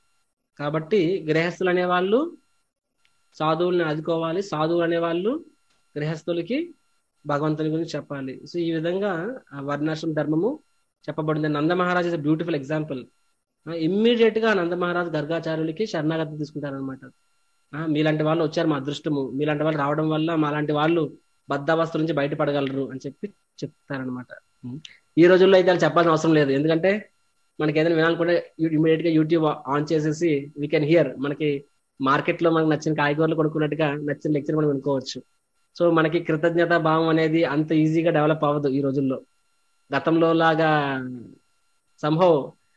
కాబట్టి గృహస్థులు అనేవాళ్ళు సాధువుల్ని ఆదుకోవాలి సాధువులు అనేవాళ్ళు గృహస్థులకి భగవంతుని గురించి చెప్పాలి సో ఈ విధంగా ఆ వర్ణాశ్రమ ధర్మము చెప్పబడింది Nanda Maharaj is beautiful example immediate గా నంద మహారాజ్ గర్గాచార్యులకి శరణాగతి తీసుకుంటారనమాట మీలాంటి వాళ్ళు వచ్చారు మా అదృష్టము మీలాంటి వాళ్ళు రావడం వల్ల మాలాంటి వాళ్ళు బద్ధావస్థ నుంచి బయటపడగలరు అని చెప్పి చెప్తారనమాట ఈ రోజుల్లో అయితే వాళ్ళు చెప్పాల్సిన అవసరం లేదు ఎందుకంటే మనకి ఏదైనా వినాలనుకుంటే ఇమీడియట్ గా యూట్యూబ్ ఆన్ చేసేసి వీ కెన్ హియర్ మనకి మార్కెట్ లో మనకు నచ్చిన కాయగూరలు కొనుక్కున్నట్టుగా నచ్చిన లెక్చర్ మనం వినుకోవచ్చు సో మనకి కృతజ్ఞత భావం అనేది అంత ఈజీగా డెవలప్ అవ్వదు ఈ రోజుల్లో గతంలో లాగా సంభవ్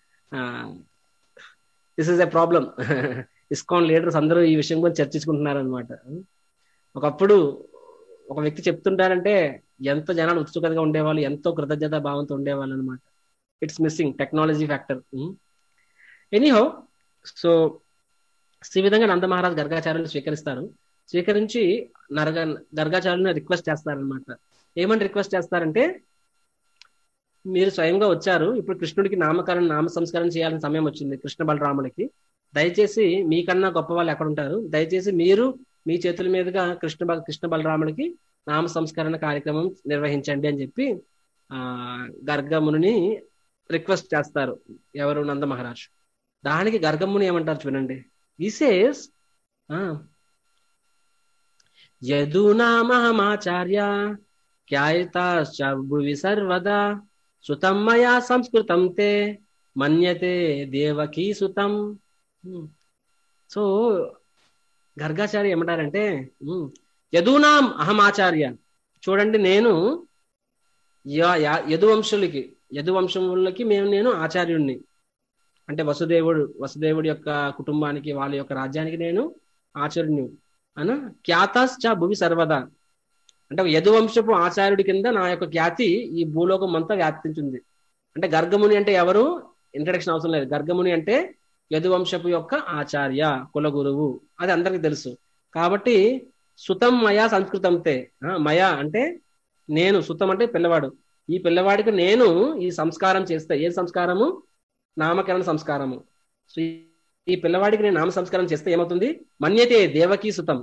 this is a problem ISKCON leaders అందరూ ఈ విషయం గురించి చర్చించుకుంటున్నారు అనమాట ఒకప్పుడు ఒక వ్యక్తి చెప్తుంటారంటే ఎంత జనాలు ఉత్సుకతగా ఉండేవాళ్ళు ఎంతో కృతజ్ఞత భావంతో ఉండేవాళ్ళు అనమాట it's missing technology factor anyhow so ఈ విధంగా నంద మహారాజ్ గర్గాచార్యులు స్వీకరిస్తారు స్వీకరించి నరగ గర్గాచార్యులను రిక్వెస్ట్ చేస్తారనమాట ఏమని రిక్వెస్ట్ చేస్తారంటే మీరు స్వయంగా వచ్చారు ఇప్పుడు కృష్ణుడికి నామకరణం నామ సంస్కారం చేయాల్సిన సమయం వచ్చింది కృష్ణ బలరాములకి దయచేసి మీకన్నా గొప్ప వాళ్ళు ఎక్కడ ఉంటారు దయచేసి మీరు మీ చేతుల మీదుగా కృష్ణ బల కృష్ణ బలరాములకి నామ సంస్కరణ కార్యక్రమం నిర్వహించండి అని చెప్పి ఆ గర్గముని రిక్వెస్ట్ చేస్తారు ఎవరు నంద మహారాజ్ దానికి గర్గముని ఏమంటారు చూడండి విశేష్ యదునామహమాచార్య క్యాయతాశ్చ భువి సర్వదా సుతం మయా సంస్కృతం తే మన్యతే దేవకీ సుతం సో గర్గాచార్య ఏమంటారంటే యదునాం అహమాచార్య చూడండి నేను యదువంశులకి యదువంశములకి మేము నేను ఆచార్యుణ్ణి అంటే వసుదేవుడు వసుదేవుడి యొక్క కుటుంబానికి వాళ్ళ యొక్క రాజ్యానికి నేను ఆచార్యుని అన ఖ్యాతాస్ చ భువి సర్వదా అంటే యదువంశపు ఆచార్యుడి కింద నా యొక్క ఖ్యాతి ఈ భూలోకం అంతా వ్యాప్తించింది అంటే గర్గముని అంటే ఎవరు ఇంట్రడక్షన్ అవసరం లేదు గర్గముని అంటే యదువంశపు యొక్క ఆచార్య కులగురువు అది అందరికి తెలుసు కాబట్టి సుతం మయా సంస్కృతంతే మయా అంటే నేను సుతం అంటే పిల్లవాడు ఈ పిల్లవాడికి నేను ఈ సంస్కారం చేస్తే ఏ సంస్కారము నామకరణ సంస్కారము సో ఈ పిల్లవాడికి నేను నామ సంస్కారం చేస్తే ఏమవుతుంది మన్యతే దేవకీ సుతం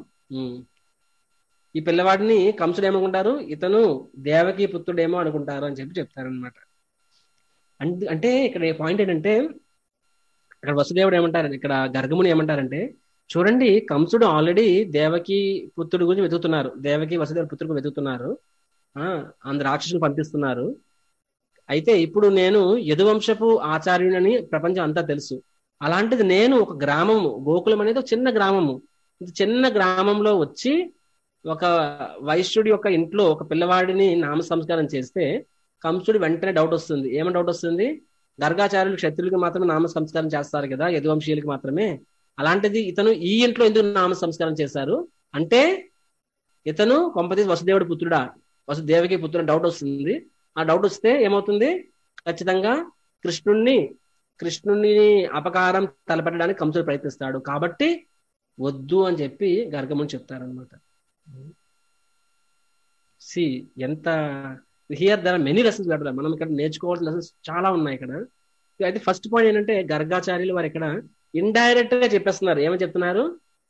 ఈ పిల్లవాడిని కంసుడు ఏమనుకుంటారు ఇతను దేవకీ పుత్రుడేమో అనుకుంటారు అని చెప్పి చెప్తారనమాట అంటే ఇక్కడ పాయింట్ ఏంటంటే ఇక్కడ వసుదేవుడు ఏమంటారు ఇక్కడ గర్గముని ఏమంటారంటే చూడండి కంసుడు ఆల్రెడీ దేవకి పుత్రుడు గురించి వెతుకుతున్నారు దేవకి వసుదేవుడు పుత్రుడు వెతుకుతున్నారు ఆ అందు రాక్షసులు పంపిస్తున్నారు అయితే ఇప్పుడు నేను యదువంశపు ఆచార్యునని ప్రపంచం అంతా తెలుసు అలాంటిది నేను ఒక గ్రామము గోకులం అనేది ఒక చిన్న గ్రామము ఇది చిన్న గ్రామంలో వచ్చి ఒక వైశ్యుడి యొక్క ఇంట్లో ఒక పిల్లవాడిని నామ సంస్కారం చేస్తే కంసుడు వెంటనే డౌట్ వస్తుంది ఏమని డౌట్ వస్తుంది గర్గాచార్యులు క్షత్రులకి మాత్రమే నామ సంస్కారం చేస్తారు కదా యదువంశీయులకి మాత్రమే అలాంటిది ఇతను ఈ ఇంట్లో ఎందుకు నామ సంస్కారం చేశారు అంటే ఇతను కొంపతీసి వసుదేవుడి పుత్రుడా వసుదేవకి పుత్రుడు డౌట్ వస్తుంది ఆ డౌట్ వస్తే ఏమవుతుంది ఖచ్చితంగా కృష్ణుణ్ణి కృష్ణుని అపకారం తలపెట్టడానికి కంసుడు ప్రయత్నిస్తాడు కాబట్టి వద్దు అని చెప్పి గర్గముని చెప్తారనమాట సి ఎంత హియర్ దర్ మెనీ లెసన్స్ పెడతారు మనం ఇక్కడ నేర్చుకోవాల్సిన లెసన్స్ చాలా ఉన్నాయి ఇక్కడ అయితే ఫస్ట్ పాయింట్ ఏంటంటే గర్గాచార్యులు వారు ఇక్కడ ఇండైరెక్ట్ గా చెప్పేస్తున్నారు ఏమని చెప్తున్నారు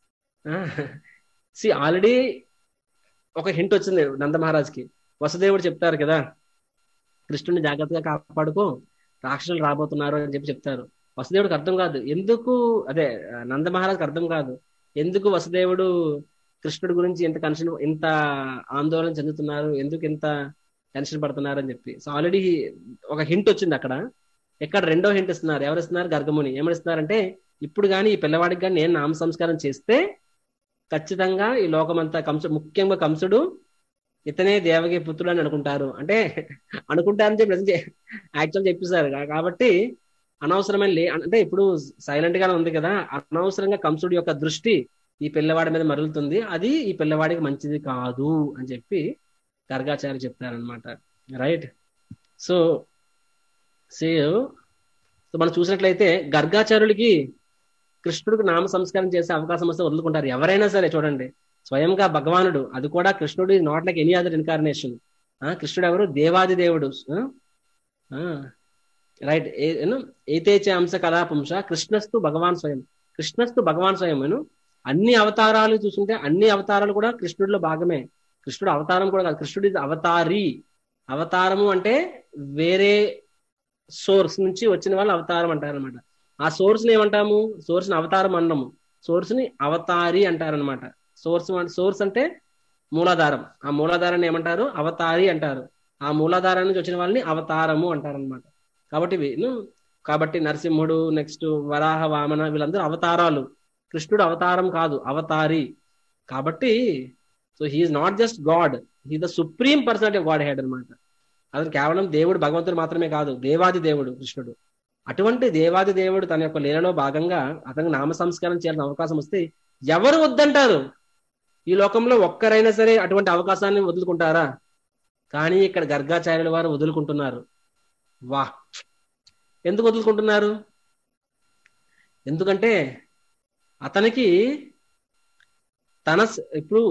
సి ఆల్రెడీ ఒక హింట్ వచ్చింది నంద మహారాజ్కి వసుదేవుడు చెప్తారు కదా కృష్ణుని జాగ్రత్తగా కాపాడుకో రాక్షసులు రాబోతున్నారు అని చెప్పి చెప్తారు వసుదేవుడికి అర్థం కాదు ఎందుకు అదే నంద మహారాజ్కి అర్థం కాదు ఎందుకు వసుదేవుడు కృష్ణుడి గురించి ఎంత కన్షన్ ఇంత ఆందోళన చెందుతున్నారు ఎందుకు ఇంత టెన్షన్ పడుతున్నారు అని చెప్పి సో ఆల్రెడీ ఒక హింట్ వచ్చింది అక్కడ ఎక్కడ రెండో హింట్ ఇస్తున్నారు ఎవరు ఇస్తున్నారు గర్గముని ఏమని ఇస్తున్నారంటే ఇప్పుడు కానీ ఈ పిల్లవాడికి కానీ నేను నామ సంస్కారం చేస్తే ఖచ్చితంగా ఈ లోకమంతా కంసుడు ముఖ్యంగా కంసుడు ఇతనే దేవకి పుత్రుడు అని అనుకుంటారు అంటే అనుకుంటారని చెప్పి యాక్చువల్ చెప్పేశారు కాబట్టి అనవసరమైన అంటే ఇప్పుడు సైలెంట్ గానే ఉంది కదా అనవసరంగా కంసుడు యొక్క దృష్టి ఈ పిల్లవాడి మీద మరుగుతుంది అది ఈ పిల్లవాడికి మంచిది కాదు అని చెప్పి గర్గాచార్య చెప్తారనమాట రైట్ సో సే సో మనం చూసినట్లయితే గర్గాచార్యులకి కృష్ణుడికి నామ సంస్కారం చేసే అవకాశం వస్తే వదులుకుంటారు ఎవరైనా సరే చూడండి స్వయంగా భగవానుడు అది కూడా కృష్ణుడు not like any other incarnation కృష్ణుడు ఎవరు దేవాది దేవుడు రైట్ ఏతేచ అంశ కళాపుంస కృష్ణస్తు భగవాన్ స్వయం కృష్ణస్తు భగవాన్ స్వయమను అన్ని అవతారాలు చూసుకుంటే అన్ని అవతారాలు కూడా కృష్ణుడిలో భాగమే కృష్ణుడు అవతారం కూడా కాదు కృష్ణుడి అవతారి అవతారము అంటే వేరే సోర్స్ నుంచి వచ్చిన వాళ్ళు అవతారం అంటారు అనమాట ఆ సోర్స్ ని ఏమంటాము సోర్స్ ని అవతారం అన్నము సోర్స్ ని అవతారి అంటారనమాట సోర్స్ సోర్స్ అంటే మూలాధారం ఆ మూలాధారాన్ని ఏమంటారు అవతారి అంటారు ఆ మూలాధారం నుంచి వచ్చిన వాళ్ళని అవతారము అంటారనమాట కాబట్టి వీళ్ళు కాబట్టి నరసింహుడు నెక్స్ట్ వరాహ వామన వీళ్ళందరూ అవతారాలు కృష్ణుడు అవతారం కాదు అవతారి కాబట్టి so he's not just God he the supreme personality of Godhead అనమాట అతను కేవలం దేవుడు భగవంతుడు మాత్రమే కాదు దేవాది దేవుడు కృష్ణుడు అటువంటి దేవాది దేవుడు తన యొక్క లీలలో భాగంగా అతనికి నామ సంస్కారం చేయాలని అవకాశం వస్తే ఎవరు వద్దంటారు ఈ లోకంలో ఒక్కరైనా సరే అటువంటి అవకాశాన్ని వదులుకుంటారా కానీ ఇక్కడ గర్గాచార్యుల వారు వదులుకుంటున్నారు వా ఎందుకు వదులుకుంటున్నారు ఎందుకంటే అతనికి తన ఇప్పుడు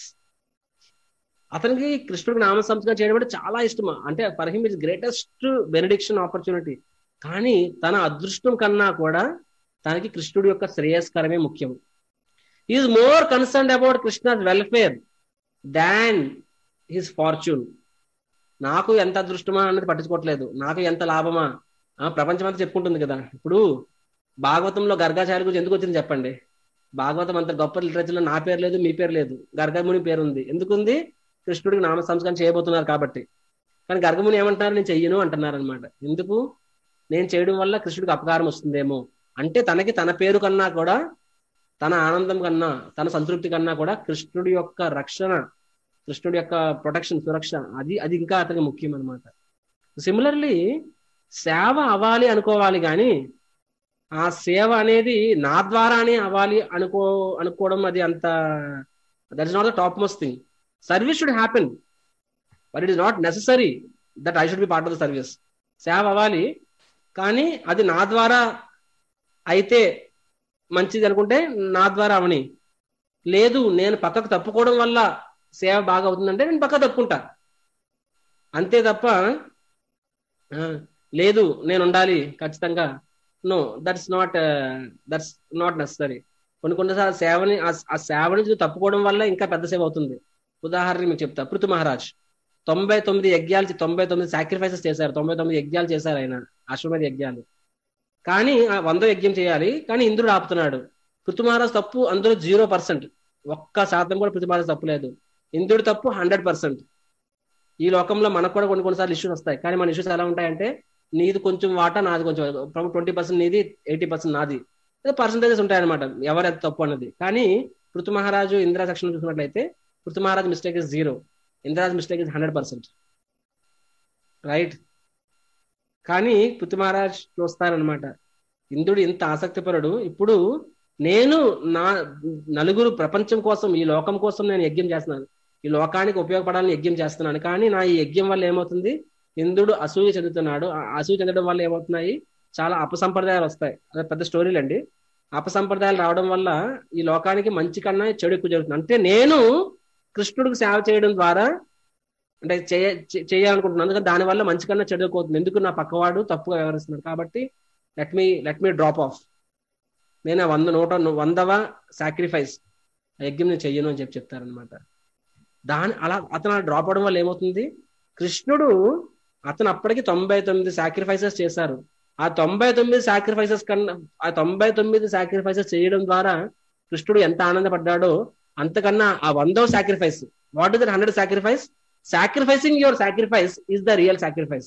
అతనికి కృష్ణుడికి నామ సంస్కారం చేయడం అంటే చాలా ఇష్టం అంటే for him is greatest benediction opportunity కానీ తన అదృష్టం కన్నా కూడా తనకి కృష్ణుడి యొక్క శ్రేయస్కరమే ముఖ్యం is more concern about Krishna's welfare than his fortune నాకు ఎంత అదృష్టమా అన్నది పట్టించుకోవట్లేదు నాకు ఎంత లాభమా ప్రపంచం అంతా చెప్పుకుంటుంది కదా ఇప్పుడు భాగవతంలో గర్గాచార్య గురించి ఎందుకు వచ్చింది చెప్పండి భాగవతం అంత గొప్ప లిటరేచర్లో నా పేరు లేదు మీ పేరు లేదు గర్గముని పేరు ఉంది ఎందుకుంది కృష్ణుడికి నామ సంస్కారం చేయబోతున్నారు కాబట్టి కానీ గర్గముని ఏమంటున్నారు నేను చెయ్యను అంటున్నారు అనమాట ఎందుకు నేను చేయడం వల్ల కృష్ణుడికి అపకారం వస్తుందేమో అంటే తనకి తన పేరు కన్నా కూడా తన ఆనందం కన్నా తన సంతృప్తి కన్నా కూడా కృష్ణుడి యొక్క రక్షణ కృష్ణుడి యొక్క ప్రొటెక్షన్ సురక్ష అది అది ఇంకా అతనికి ముఖ్యం అనమాట సిమిలర్లీ సేవ అవ్వాలి అనుకోవాలి కానీ ఆ సేవ అనేది నా ద్వారానే అవ్వాలి అనుకో అనుకోవడం అది అంత that is not the topmost thing service should happen but it is not necessary that I should be part of the service సేవ అవ్వాలి కానీ అది నా ద్వారా అయితే మంచిది అనుకుంటే నా ద్వారా అవని లేదు నేను పక్కకు తప్పుకోవడం వల్ల సేవ బాగా అవుతుందంటే నేను పక్క తప్పుకుంటా అంతే తప్ప లేదు నేను ఉండాలి ఖచ్చితంగా no that's not that's not necessary కొన్ని కొన్నిసార్లు సేవని ఆ సేవ నుంచి తప్పుకోవడం వల్ల ఇంకా పెద్ద సేవ అవుతుంది ఉదాహరణ మీకు చెప్తా పృథు మహారాజ్ తొంభై తొమ్మిది యజ్ఞాలు తొంభై తొమ్మిది సాక్రిఫైసెస్ చేశారు తొంభై తొమ్మిది యజ్ఞాలు చేశారు ఆయన అశ్వమేధ యజ్ఞాలు కానీ వందో యజ్ఞం చేయాలి కానీ ఇంద్రుడు ఆపుతున్నాడు పృథు మహారాజ్ తప్పు అందులో జీరో పర్సెంట్ ఒక్క శాతం కూడా పృథు మహారాజ్ తప్పు లేదు ఇంద్రుడు తప్పు హండ్రెడ్ పర్సెంట్ ఈ లోకంలో మనకు కూడా కొన్ని కొన్నిసార్లు ఇష్యూస్ వస్తాయి కానీ మన ఇష్యూస్ ఎలా ఉంటాయంటే నీది కొంచెం వాటా నాది కొంచెం ట్వంటీ పర్సెంట్ నీది ఎయిటీ పర్సెంట్ నాది పర్సంటేజెస్ ఉంటాయన్నమాట ఎవరు ఎంత తప్పు అన్నది కానీ పృథు మహారాజు ఇందిరా సెక్షన్ చూసినట్లయితే Prithu Maharaj mistake is zero Indra's mistake is hundred percent right కానీ పృథు మహారాజ్ చూస్తారనమాట ఇంద్రుడు ఇంత ఆసక్తిపరుడు ఇప్పుడు నేను నా నలుగురు ప్రపంచం కోసం ఈ లోకం కోసం నేను యజ్ఞం చేస్తున్నాను ఈ లోకానికి ఉపయోగపడాలని యజ్ఞం చేస్తున్నాను కానీ నా ఈ యజ్ఞం వల్ల ఏమవుతుంది ఇంద్రుడు అసూయ చెందుతున్నాడు అసూయ చెందడం వల్ల ఏమవుతున్నాయి చాలా అపసంప్రదాయాలు వస్తాయి అదే పెద్ద స్టోరీలు అండి అపసంప్రదాయాలు రావడం వల్ల ఈ లోకానికి మంచి కన్నా చెడు ఎక్కువ జరుగుతుంది అంటే నేను కృష్ణుడికి సేవ చేయడం ద్వారా అంటే చేయ చేయాలనుకుంటున్నాను అందుకని దానివల్ల మంచి కన్నా చెడు ఎక్కువ ఎందుకు నా పక్కవాడు తప్పుగా వ్యవహరిస్తున్నాడు కాబట్టి let me let me drop off నేను వంద నూట వందవ సాక్రిఫైస్ యజ్ఞం నేను చెయ్యను అని చెప్పి చెప్తారనమాట దాని అలా అతను డ్రాప్ అవడం వల్ల ఏమవుతుంది కృష్ణుడు అతను అప్పటికి తొంభై తొమ్మిది సాక్రిఫైసెస్ చేశారు ఆ తొంభై తొమ్మిది సాక్రిఫైసెస్ కన్నా ఆ తొంభై తొమ్మిది సాక్రిఫైసెస్ చేయడం ద్వారా కృష్ణుడు ఎంత ఆనందపడ్డాడో అంతకన్నా ఆ వందవ sacrifice what is that hundred sacrifice sacrificing your sacrifice is the real sacrifice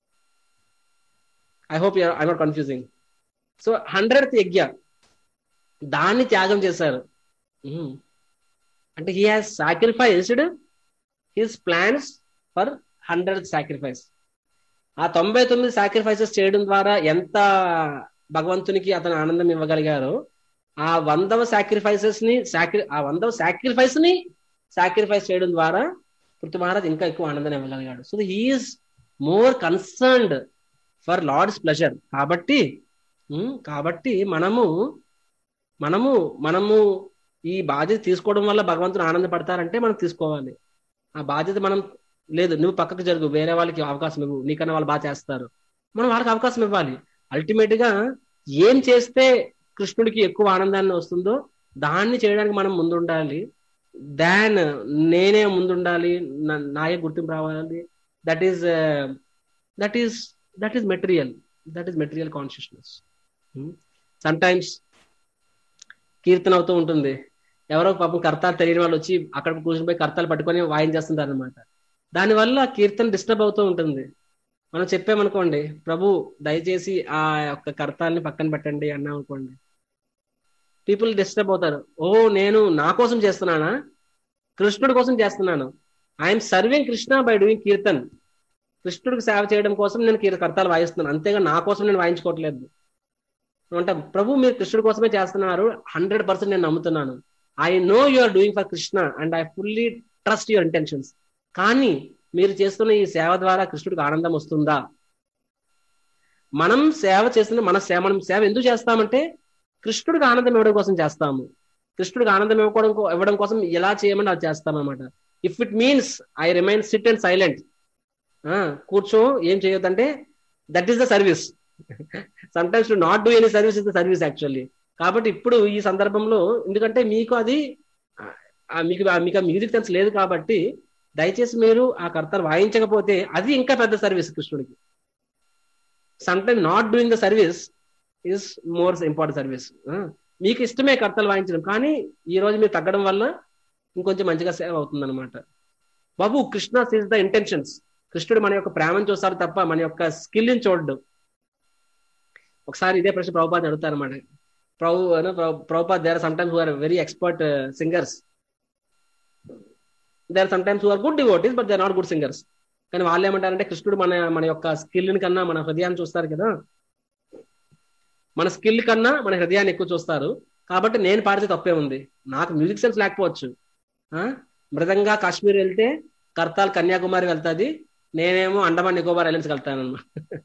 I hope I not confusing so hundred yajna దాన్ని త్యాగం చేశారు అంటే he has sacrificed his plans for hundred sacrifice ఆ తొంభై తొమ్మిది సాక్రిఫైసెస్ చేయడం ద్వారా ఎంత భగవంతునికి అతను ఆనందం ఇవ్వగలిగారో ఆ వందవ సాక్రిఫైసెస్ ని సాక్రి ఆ వందవ సాక్రిఫైస్ ని సాక్రిఫైస్ చేయడం ద్వారా పృథు మహారాజ్ ఇంకా ఎక్కువ ఆనందం ఇవ్వగలిగాడు so he's more concerned for lord's pleasure కాబట్టి కాబట్టి మనము మనము మనము ఈ బాధ్యత తీసుకోవడం వల్ల భగవంతుడు ఆనందపడతారంటే మనం తీసుకోవాలి ఆ బాధ్యత మనం లేదు నువ్వు పక్కకు జరుగు వేరే వాళ్ళకి అవకాశం ఇవ్వు నీకన్నా వాళ్ళు బాగా చేస్తారు మనం వాళ్ళకి అవకాశం ఇవ్వాలి అల్టిమేట్ గా ఏం చేస్తే కృష్ణుడికి ఎక్కువ ఆనందాన్ని వస్తుందో దాన్ని చేయడానికి మనం ముందుండాలి దాన్ నేనే ముందుండాలి నా- నాయే గుర్తింపు రావాలి that is that is that is material that is material consciousness sometimes కీర్తన అవుతూ ఉంటుంది ఎవరో పాపం కర్తాలు తెలియని వాళ్ళు వచ్చి అక్కడ కూర్చుని పోయి కర్తాలు పట్టుకొని వాయించేస్తుంటారు అనమాట దానివల్ల కీర్తన డిస్టర్బ్ అవుతూ ఉంటుంది మనం చెప్పామనుకోండి ప్రభు దయచేసి ఆ యొక్క కర్తాల్ని పక్కన పెట్టండి అన్నాం అనుకోండి పీపుల్ డిస్టర్బ్ అవుతారు ఓ నేను నా కోసం చేస్తున్నానా కృష్ణుడి కోసం చేస్తున్నాను I'm serving Krishna by doing kirtan కృష్ణుడికి సేవ చేయడం కోసం నేను కీర్ కర్తాలు వాయిస్తున్నాను అంతేగా నా కోసం నేను వాయించుకోవట్లేదు అంటే ప్రభు మీరు కృష్ణుడి కోసమే చేస్తున్నారు హండ్రెడ్ పర్సెంట్ నేను నమ్ముతున్నాను I know you are doing for Krishna and I fully trust your intentions కానీ మీరు చేస్తున్న ఈ సేవ ద్వారా కృష్ణుడికి ఆనందం వస్తుందా మనం సేవ చేస్తున్న మన సేవ మనం సేవ ఎందుకు చేస్తామంటే కృష్ణుడికి ఆనందం ఇవ్వడం కోసం చేస్తాము కృష్ణుడికి ఆనందం ఇవ్వడం కో- ఇవ్వడం కోసం ఎలా చేయమని అది చేస్తామన్నమాట if it means I remain sit and silent కూర్చో ఏం చేయొద్దంటే that is the service sometimes to not do any service is the service actually కాబట్టి ఇప్పుడు ఈ సందర్భంలో ఎందుకంటే మీకు అది ఆ, మీకు ఆ- మీకు మ్యూజిక్ సెన్స్ లేదు కాబట్టి దయచేసి మీరు ఆ కర్తలు వాయించకపోతే అది ఇంకా పెద్ద సర్వీస్ కృష్ణుడికి sometimes not doing the service is more important service మీకు ఇష్టమే కర్తలు వాయించడం కానీ ఈ రోజు మీరు తగ్గడం వల్ల ఇంకొంచెం మంచిగా సేవ అవుతుంది అనమాట బాబు కృష్ణ సీజ్ ద ఇంటెన్షన్స్ కృష్ణుడు మన యొక్క ప్రేమను చూస్తారు తప్ప మన యొక్క స్కిల్ ని చూడడు ఒకసారి ఇదే ప్రశ్న ప్రభుపాద్ అడుగుతారు అనమాట Prabhu Prabhupad there sometimes are very expert singers there sometimes are good devotees but they not good singers కానీ వాళ్ళు ఏమంటారంటే కృష్ణుడు మన మన యొక్క స్కిల్ కన్నా మన హృదయాన్ని చూస్తారు కదా మన స్కిల్ కన్నా మన హృదయాన్ని ఎక్కువ చూస్తారు కాబట్టి నేను పాడితే తప్పే ఉంది నాకు మ్యూజిక్ సెన్స్ లేకపోవచ్చు ఆ? మృదంగా కాశ్మీర్ వెళ్తే కర్తాల్ కన్యాకుమారి వెళ్తాది నేనేమో అండమాన్ నికోబార్ ఐలాండ్స్కి వెళ్తాను అన్నమాట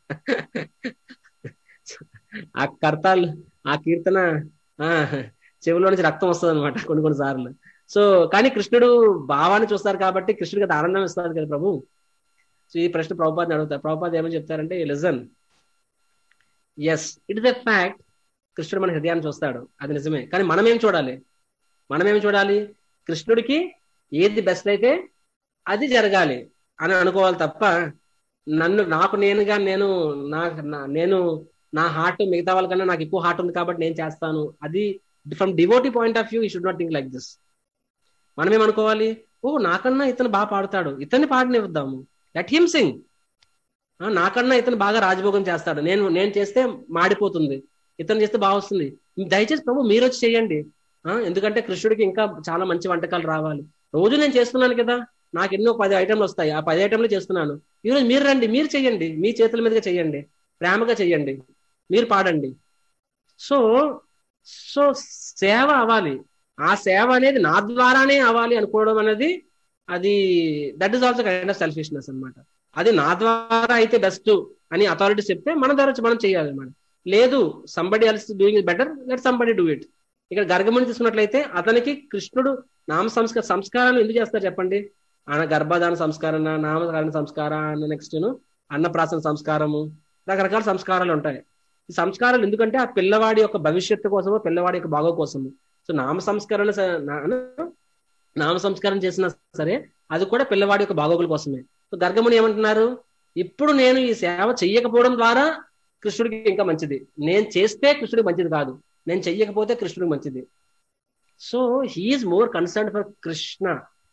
ఆ కర్తాల్ ఆ కీర్తన ఆ చెవిలో నుంచి రక్తం వస్తుంది అనమాట కొన్ని కొన్ని సార్లు సో కానీ కృష్ణుడు భావాన్ని చూస్తారు కాబట్టి కృష్ణుడికి అది ఆనందం ఇస్తారు కదా ప్రభు సో ఈ ప్రశ్న ప్రభుపాదని అడుగుతారు ప్రభుపాద ఏమని చెప్తారంటే listen yes it is a fact కృష్ణుడు మన హృదయాన్ని చూస్తాడు అది నిజమే కానీ మనం ఏం చూడాలి మనం ఏం చూడాలి కృష్ణుడికి ఏది బెస్ట్ అయితే అది జరగాలి అని అనుకోవాలి తప్ప నన్ను నాకు నేనుగా నేను నా నా- నేను నా హార్ట్ మిగతా వాళ్ళకన్నా నాకు ఎక్కువ హార్ట్ ఉంది కాబట్టి నేను చేస్తాను అది from devotee point of view ఈ should not think like this మనం ఏమనుకోవాలి ఓ నాకన్నా ఇతను బాగా పాడతాడు ఇతన్ని పాడనివ్వద్దాము లెట్ హిమ్ సింగ్ నాకన్నా ఇతను బాగా రాజభోగం చేస్తాడు నేను నేను చేస్తే మాడిపోతుంది ఇతను చేస్తే బాగా వస్తుంది దయచేసి ప్రభు మీరు వచ్చి చేయండి ఆ, ఎందుకంటే కృష్ణుడికి ఇంకా చాలా మంచి వంటకాలు రావాలి రోజు నేను చేస్తున్నాను కదా నాకు ఎన్నో పది ఐటెంలు వస్తాయి ఆ పది ఐటెంలు చేస్తున్నాను ఈరోజు మీరు రండి మీరు చెయ్యండి మీ చేతుల మీదుగా చెయ్యండి ప్రేమగా చెయ్యండి మీరు పాడండి సో సో సేవ అవ్వాలి ఆ సేవ అనేది నా ద్వారానే అవ్వాలి అనుకోవడం అనేది అది that is also kind of selfishness అన్నమాట అది నా ద్వారా అయితే బెస్ట్ అని అథారిటీ చెప్తే మన ద్వారా వచ్చి మనం చేయాలి అన్నమాట లేదు somebody else doing it better let somebody do it ఇక్కడ గర్గముని తీసుకున్నట్లయితే అతనికి కృష్ణుడు నామ సంస్కార సంస్కారాన్ని ఎందుకు చేస్తారు చెప్పండి ఆయన గర్భధాన సంస్కారం నామకరణ సంస్కారం నెక్స్ట్ అన్నప్రాసన సంస్కారము రకరకాల సంస్కారాలు ఉంటాయి ఈ సంస్కారాలు ఎందుకంటే ఆ పిల్లవాడి యొక్క భవిష్యత్తు కోసము పిల్లవాడి యొక్క బాగో కోసము సో నామ సంస్కరణ స- నా- నామ సంస్కారం చేసినా సరే అది కూడా పిల్లవాడి యొక్క బాగోగుల కోసమే సో గర్గముని ఏమంటున్నారు ఇప్పుడు నేను ఈ సేవ చెయ్యకపోవడం ద్వారా కృష్ణుడికి ఇంకా మంచిది నేను చేస్తే కృష్ణుడికి మంచిది కాదు నేను చెయ్యకపోతే కృష్ణుడికి మంచిది so he's more concern for Krishna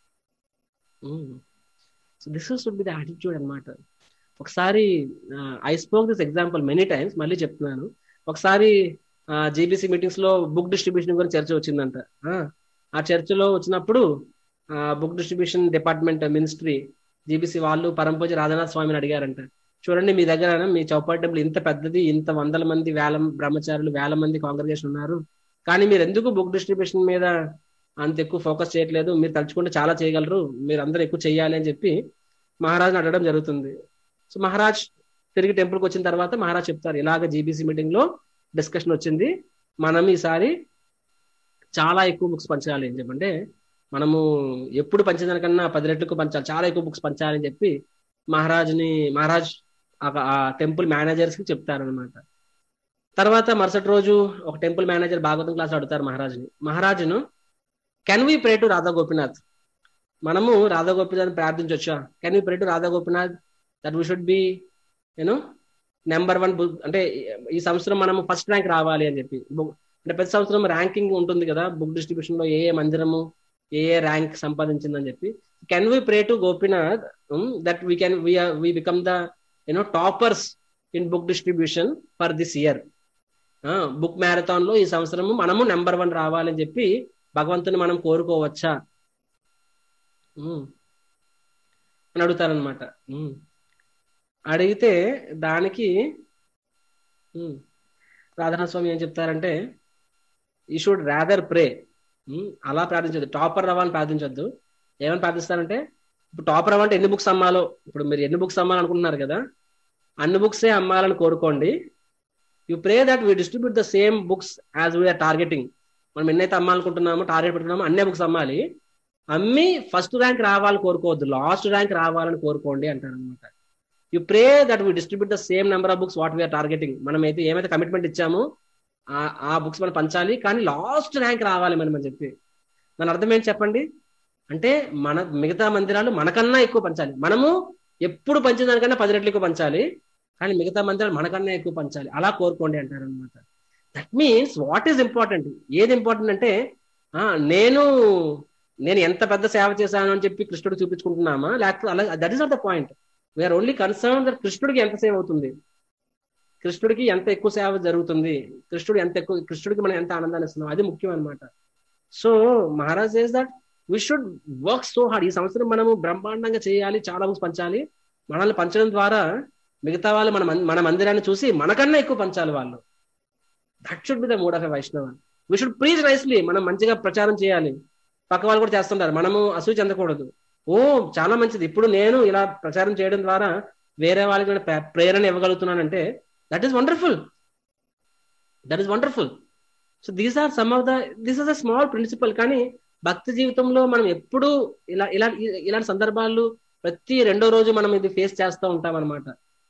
so this should be the attitude అనమాట ఒకసారి I spoke this example many times మళ్ళీ చెప్తున్నాను ఒకసారి జేబీసీ మీటింగ్స్ లో బుక్ డిస్ట్రిబ్యూషన్ గురించి చర్చ వచ్చిందంట ఆ, ఆ చర్చలో వచ్చినప్పుడు book distribution department ministry GBC వాళ్ళు పరంపూజ రాధానాథ్ స్వామిని అడిగారంట చూడండి మీ దగ్గర మీ చౌపాటి టెంపుల్ ఇంత పెద్దది ఇంత వందల మంది వేల బ్రహ్మచారులు వేల మంది కాంగ్రిగేషన్ ఉన్నారు కానీ మీరు ఎందుకు బుక్ డిస్ట్రిబ్యూషన్ మీద అంత ఎక్కువ ఫోకస్ చేయట్లేదు మీరు తలుచుకుంటే చాలా చేయగలరు మీరు అందరూ ఎక్కువ చేయాలి అని చెప్పి మహారాజ్ని అడగడం జరుగుతుంది సో మహారాజ్ తిరిగి టెంపుల్కి వచ్చిన తర్వాత మహారాజ్ చెప్తారు ఇలాగ జీబీసీ మీటింగ్ లో డిస్కషన్ వచ్చింది మనం ఈసారి చాలా ఎక్కువ బుక్స్ పంచాలి అని చెప్పంటే మనము ఎప్పుడు పంచేదానికన్నా పది రెట్లకు పంచాలి చాలా ఎక్కువ బుక్స్ పంచాలని చెప్పి మహారాజ్ని మహారాజ్ ఆ- ఆ టెంపుల్ మేనేజర్స్ కి చెప్తారనమాట తర్వాత మరుసటి రోజు ఒక టెంపుల్ మేనేజర్ భాగవతం క్లాస్ అడుగుతారు మహారాజుని మహారాజును can we pray to Radha Gopinath మనము రాధా గోపినాథ్ ప్రార్థించవచ్చా can we pray to Radha Gopinath that we should be you know number one అంటే ఈ సంవత్సరం మనం ఫస్ట్ ర్యాంక్ రావాలి అని చెప్పి అంటే ప్రతి సంవత్సరం ర్యాంకింగ్ ఉంటుంది కదా బుక్ డిస్ట్రిబ్యూషన్ లో ఏ ఏ మందిరము ఏ ఏ ర్యాంక్ సంపాదించిందని చెప్పి can we pray to Gopinath that we can we become the you know toppers in book distribution for this year book marathon లో ఈ సంవత్సరం మనము నెంబర్ వన్ రావాలని చెప్పి భగవంతుని మనం కోరుకోవచ్చా అని అడుగుతారనమాట అడిగితే దానికి రాధాస్వామి ఏం చెప్తారంటే ఈ షుడ్ రాదర్ ప్రే అలా ప్రార్థించద్దు టాపర్ రవ్వాలని ప్రార్థించొద్దు ఏమని ప్రార్థిస్తారంటే ఇప్పుడు టాపర్ అవ్వాలంటే ఎన్ని బుక్స్ అమ్మాలో ఇప్పుడు మీరు ఎన్ని బుక్స్ అమ్మాలనుకుంటున్నారు కదా అన్ని బుక్సే అమ్మాలని కోరుకోండి you pray that we distribute the same books as we are targeting మనం ఎన్నైతే అమ్మాలనుకుంటున్నామో టార్గెట్ పెట్టుకున్నామో అన్ని బుక్స్ అమ్మాలి అమ్మి ఫస్ట్ ర్యాంక్ రావాలని కోరుకోవద్దు లాస్ట్ ర్యాంక్ రావాలని కోరుకోండి అంటారు అనమాట you pray that we distribute the same number of books what we are targeting మనం అయితే ఏమైతే కమిట్మెంట్ ఇచ్చామో ఆ బుక్స్ మనం పంచాలి కానీ లాస్ట్ ర్యాంక్ రావాలి మనం అని చెప్పి దాని అర్థం ఏంటి చెప్పండి అంటే మన మిగతా మందిరాలు మనకన్నా ఎక్కువ పంచాలి మనము ఎప్పుడు పంచిన దానికన్నా పది రెట్లు ఎక్కువ పంచాలి కానీ మిగతా మందిరాలు మనకన్నా ఎక్కువ పంచాలి అలా కోరుకోండి అంటారు అనమాట that means what is important ఏది ఇంపార్టెంట్ అంటే నేను నేను ఎంత పెద్ద సేవ చేశాను అని చెప్పి కృష్ణుడు చూపించుకుంటున్నామా లేకపోతే అలా that is not the point we are only concern that కృష్ణుడికి ఎంత సేవ అవుతుంది కృష్ణుడికి ఎంత ఎక్కువ సేవ జరుగుతుంది కృష్ణుడు ఎంత ఎక్కువ కృష్ణుడికి మనం ఎంత ఆనందాన్ని ఇస్తున్నాం అది ముఖ్యం అనమాట so Maharaj says that we should work so hard ఈ సంవత్సరం మనము బ్రహ్మాండంగా చేయాలి చాలా బుక్స్ పంచాలి మనల్ని పంచడం ద్వారా మిగతా వాళ్ళు మన మన మందిరాన్ని చూసి మనకన్నా ఎక్కువ పంచాలి వాళ్ళు that should be the mood of a Vaishnava we should ప్రీజ్ nicely మనం మంచిగా ప్రచారం చేయాలి పక్క వాళ్ళు కూడా చేస్తుంటారు మనము అసూయ చెందకూడదు ఓ చాలా మంచిది ఇప్పుడు నేను ఇలా ప్రచారం చేయడం ద్వారా వేరే వాళ్ళకి ప్రేరణ ఇవ్వగలుగుతున్నానంటే that is wonderful that is wonderful so these are some of the this is a small principle కానీ భక్తి జీవితంలో మనం ఎప్పుడు ఇలా ఇలా ఇలాంటి సందర్భాలు ప్రతి రెండో రోజు మనం ఇది ఫేస్ చేస్తూ ఉంటాం అనమాట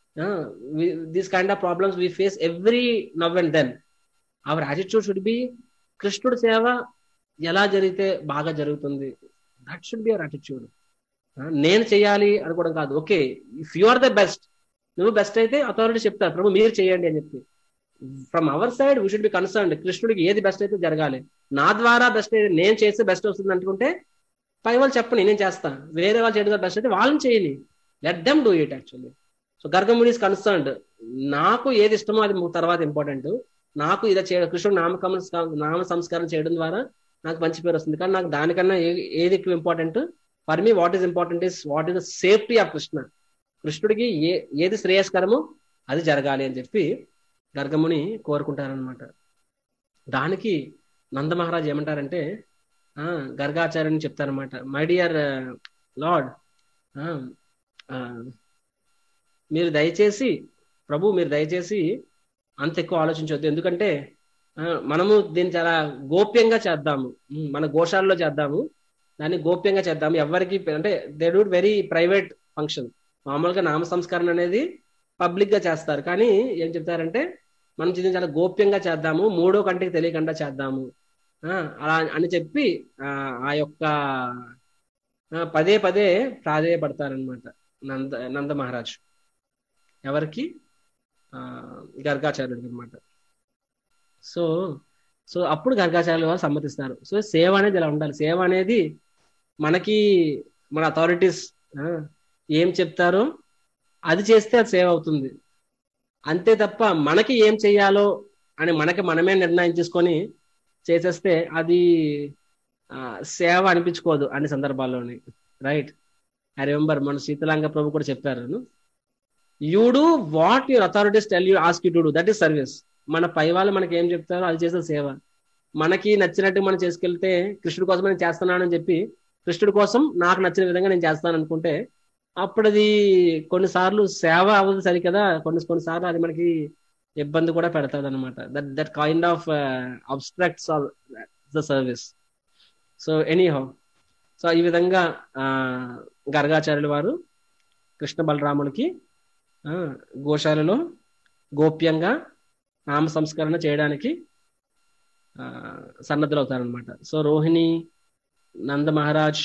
this kind of problems we face every now and then our attitude should be కృష్ణుడి సేవ ఎలా జరిగితే బాగా జరుగుతుంది that should be our attitude నేను చేయాలి అనుకోవడం కాదు okay if you are the best నువ్వు బెస్ట్ అయితే అథారిటీ చెప్తారు ప్రభు మీరు చేయండి అని చెప్పి from our side we should be concern కృష్ణుడికి ఏది బెస్ట్ అయితే జరగాలి నా ద్వారా బెస్ట్ నేను చేస్తే బెస్ట్ వస్తుంది అనుకుంటే పై వాళ్ళు చెప్పండి నేను చేస్తాను వేరే వాళ్ళు చేయడం బెస్ట్ అయితే వాళ్ళని చేయని let them do it actually so గర్గముడి ఇస్ కన్సర్న్డ్ నాకు ఏది ఇష్టమో అది తర్వాత ఇంపార్టెంట్ నాకు ఇలా చేయడం కృష్ణుడు నామకమ నామ సంస్కారం చేయడం ద్వారా నాకు మంచి పేరు వస్తుంది కానీ నాకు దానికన్నా ఏది ఎక్కువ important for me what is important is what is the safety of Krishna కృష్ణుడికి ఏ ఏది శ్రేయస్కరమో అది జరగాలి అని చెప్పి గర్గముని కోరుకుంటారనమాట దానికి నంద మహారాజ్ ఏమంటారంటే ఆ గర్గాచార్యని చెప్తారనమాట మై డియర్ లార్డ్ మీరు దయచేసి ప్రభు మీరు దయచేసి అంత ఎక్కువ ఆలోచించవద్దు ఎందుకంటే మనము దీన్ని చాలా గోప్యంగా చేద్దాము మన గోశాలలో చేద్దాము దాన్ని గోప్యంగా చేద్దాము ఎవరికి అంటే they do very private function మామూలుగా నామ సంస్కరణ అనేది పబ్లిక్ గా చేస్తారు కానీ ఏం చెప్తారంటే మనం దీన్ని చాలా గోప్యంగా చేద్దాము మూడో కంటికి తెలియకుండా చేద్దాము అలా అని చెప్పి ఆ యొక్క పదే పదే ప్రాధేయపడతారనమాట నంద నంద మహారాజ్ ఎవరికి గర్గాచార్యుడికి అనమాట సో సో అప్పుడు గర్గాచార్యులు వారు సమ్మతిస్తారు సో సేవ అనేది ఇలా ఉండాలి సేవ అనేది మనకి మన అథారిటీస్ ఏం చెప్తారో అది చేస్తే అది సేవ అవుతుంది అంతే తప్ప మనకి ఏం చెయ్యాలో అని మనకి మనమే నిర్ణయం తీసుకొని చేసేస్తే అది సేవ అనిపించుకోదు అన్ని సందర్భాల్లోని రైట్ ఐ రిమెంబర్ మన శీతలాంగ ప్రభు కూడా చెప్పారు you do what your authorities tell you ask you to do that is service మన పై వాళ్ళు మనకి ఏం చెప్తారో అది చేసే సేవ మనకి నచ్చినట్టు మనం చేసుకెళ్తే కృష్ణుడి కోసం నేను చేస్తున్నానని చెప్పి కృష్ణుడి కోసం నాకు నచ్చిన విధంగా నేను చేస్తాను అనుకుంటే అప్పుడు అది కొన్నిసార్లు సేవ అవ్వదు సరికదా కొన్ని కొన్నిసార్లు అది మనకి ఇబ్బంది కూడా పెడతాది అనమాట that that kind of abstracts the service so anyhow so ఈ విధంగా గర్గాచార్యుల వారు కృష్ణ బలరాములకి గోశాలలో గోప్యంగా నామ సంస్కరణ చేయడానికి ఆ, సన్నద్ధులు అవుతారనమాట సో రోహిణి నంద మహారాజ్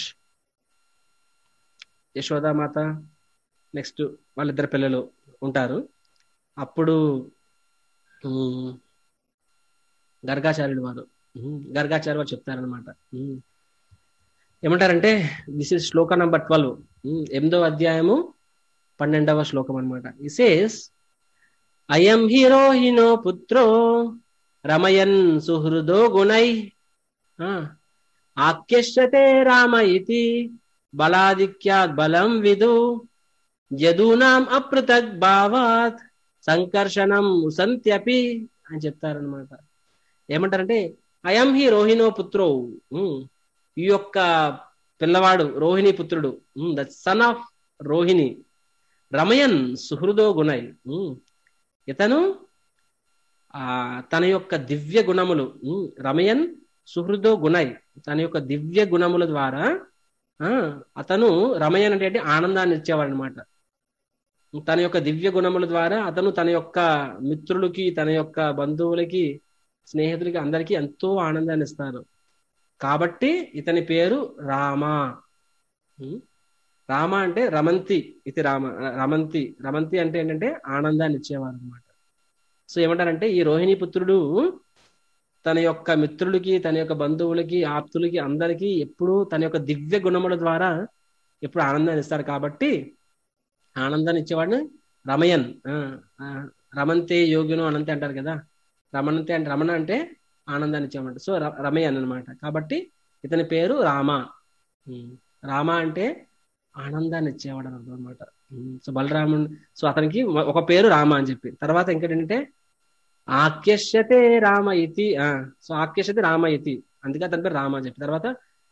యశోదామాత నెక్స్ట్ వాళ్ళిద్దరు పిల్లలు ఉంటారు అప్పుడు ఉమ్, గర్గాచార్యుడు వారు ఉమ్, గర్గాచార్య వారు చెప్తారనమాట ఉమ్. ఏమంటారంటే this is shloka number twelve ఎనిమిదవ అధ్యాయము పన్నెండవ శ్లోకం అనమాట ఇసేస్ అయం హీరోహినో పుత్రో రమయన్ సుహృదో గుణై ఆ, ఆఖ్యశ్యతే రామ ఇతి బలాధిక్యాత్ బలం విదు యదూనాం అపృథక్ భావాత్ సంకర్షణం సంత్యపి అని చెప్తారనమాట ఏమంటారంటే అయం హి రోహిణో పుత్రో ఉమ్, ఈ యొక్క పిల్లవాడు రోహిణి పుత్రుడు ద సన్ ఆఫ్ రోహిణి రమయన్ సుహృదో గుణై ఉమ్, ఇతను ఆ తన యొక్క దివ్య గుణములు ఉమ్, రమయన్ సుహృదో గుణై తన యొక్క దివ్య గుణముల ద్వారా ఆ అతను రమయన్ అంటే ఏంటి? ఆనందాన్ని ఇచ్చేవాడు అనమాట తన యొక్క దివ్య గుణముల ద్వారా అతను తన యొక్క మిత్రులకి తన యొక్క బంధువులకి స్నేహితులకి అందరికీ ఎంతో ఆనందాన్ని ఇస్తారు కాబట్టి ఇతని పేరు రామ ఉమ్, రామ అంటే రమంతి ఇది రామ రమంతి రమంతి అంటే ఏంటంటే ఆనందాన్ని ఇచ్చేవారు అనమాట సో ఏమంటారంటే ఈ రోహిణి పుత్రుడు తన యొక్క మిత్రులకి తన యొక్క బంధువులకి ఆప్తులకి అందరికీ ఎప్పుడూ తన యొక్క దివ్య గుణముల ద్వారా ఎప్పుడు ఆనందాన్ని ఇస్తాడు కాబట్టి ఆనందాన్ని ఇచ్చేవాడిని రమయన్ ఆ, ఆ, రమంతే యోగిను అనంతే అంటారు కదా రమణంతే అంటే రమణ అంటే ఆనందాన్ని ఇచ్చేవాడు సో ర- రమయన్ అన్నమాట కాబట్టి ఇతని పేరు రామ ఉమ్, రామ అంటే ఆనందాన్ని ఇచ్చేవాడు అని అర్థం అనమాట సో బలరాముడు సో అతనికి ఒక పేరు రామ అని చెప్పి తర్వాత ఇంకేంటంటే ఆక్యశ్యతే రామ ఇతి ఆ సో ఆక్యశ్యతే రామ ఇతి అందుకే అతని పేరు రామ అని చెప్పి తర్వాత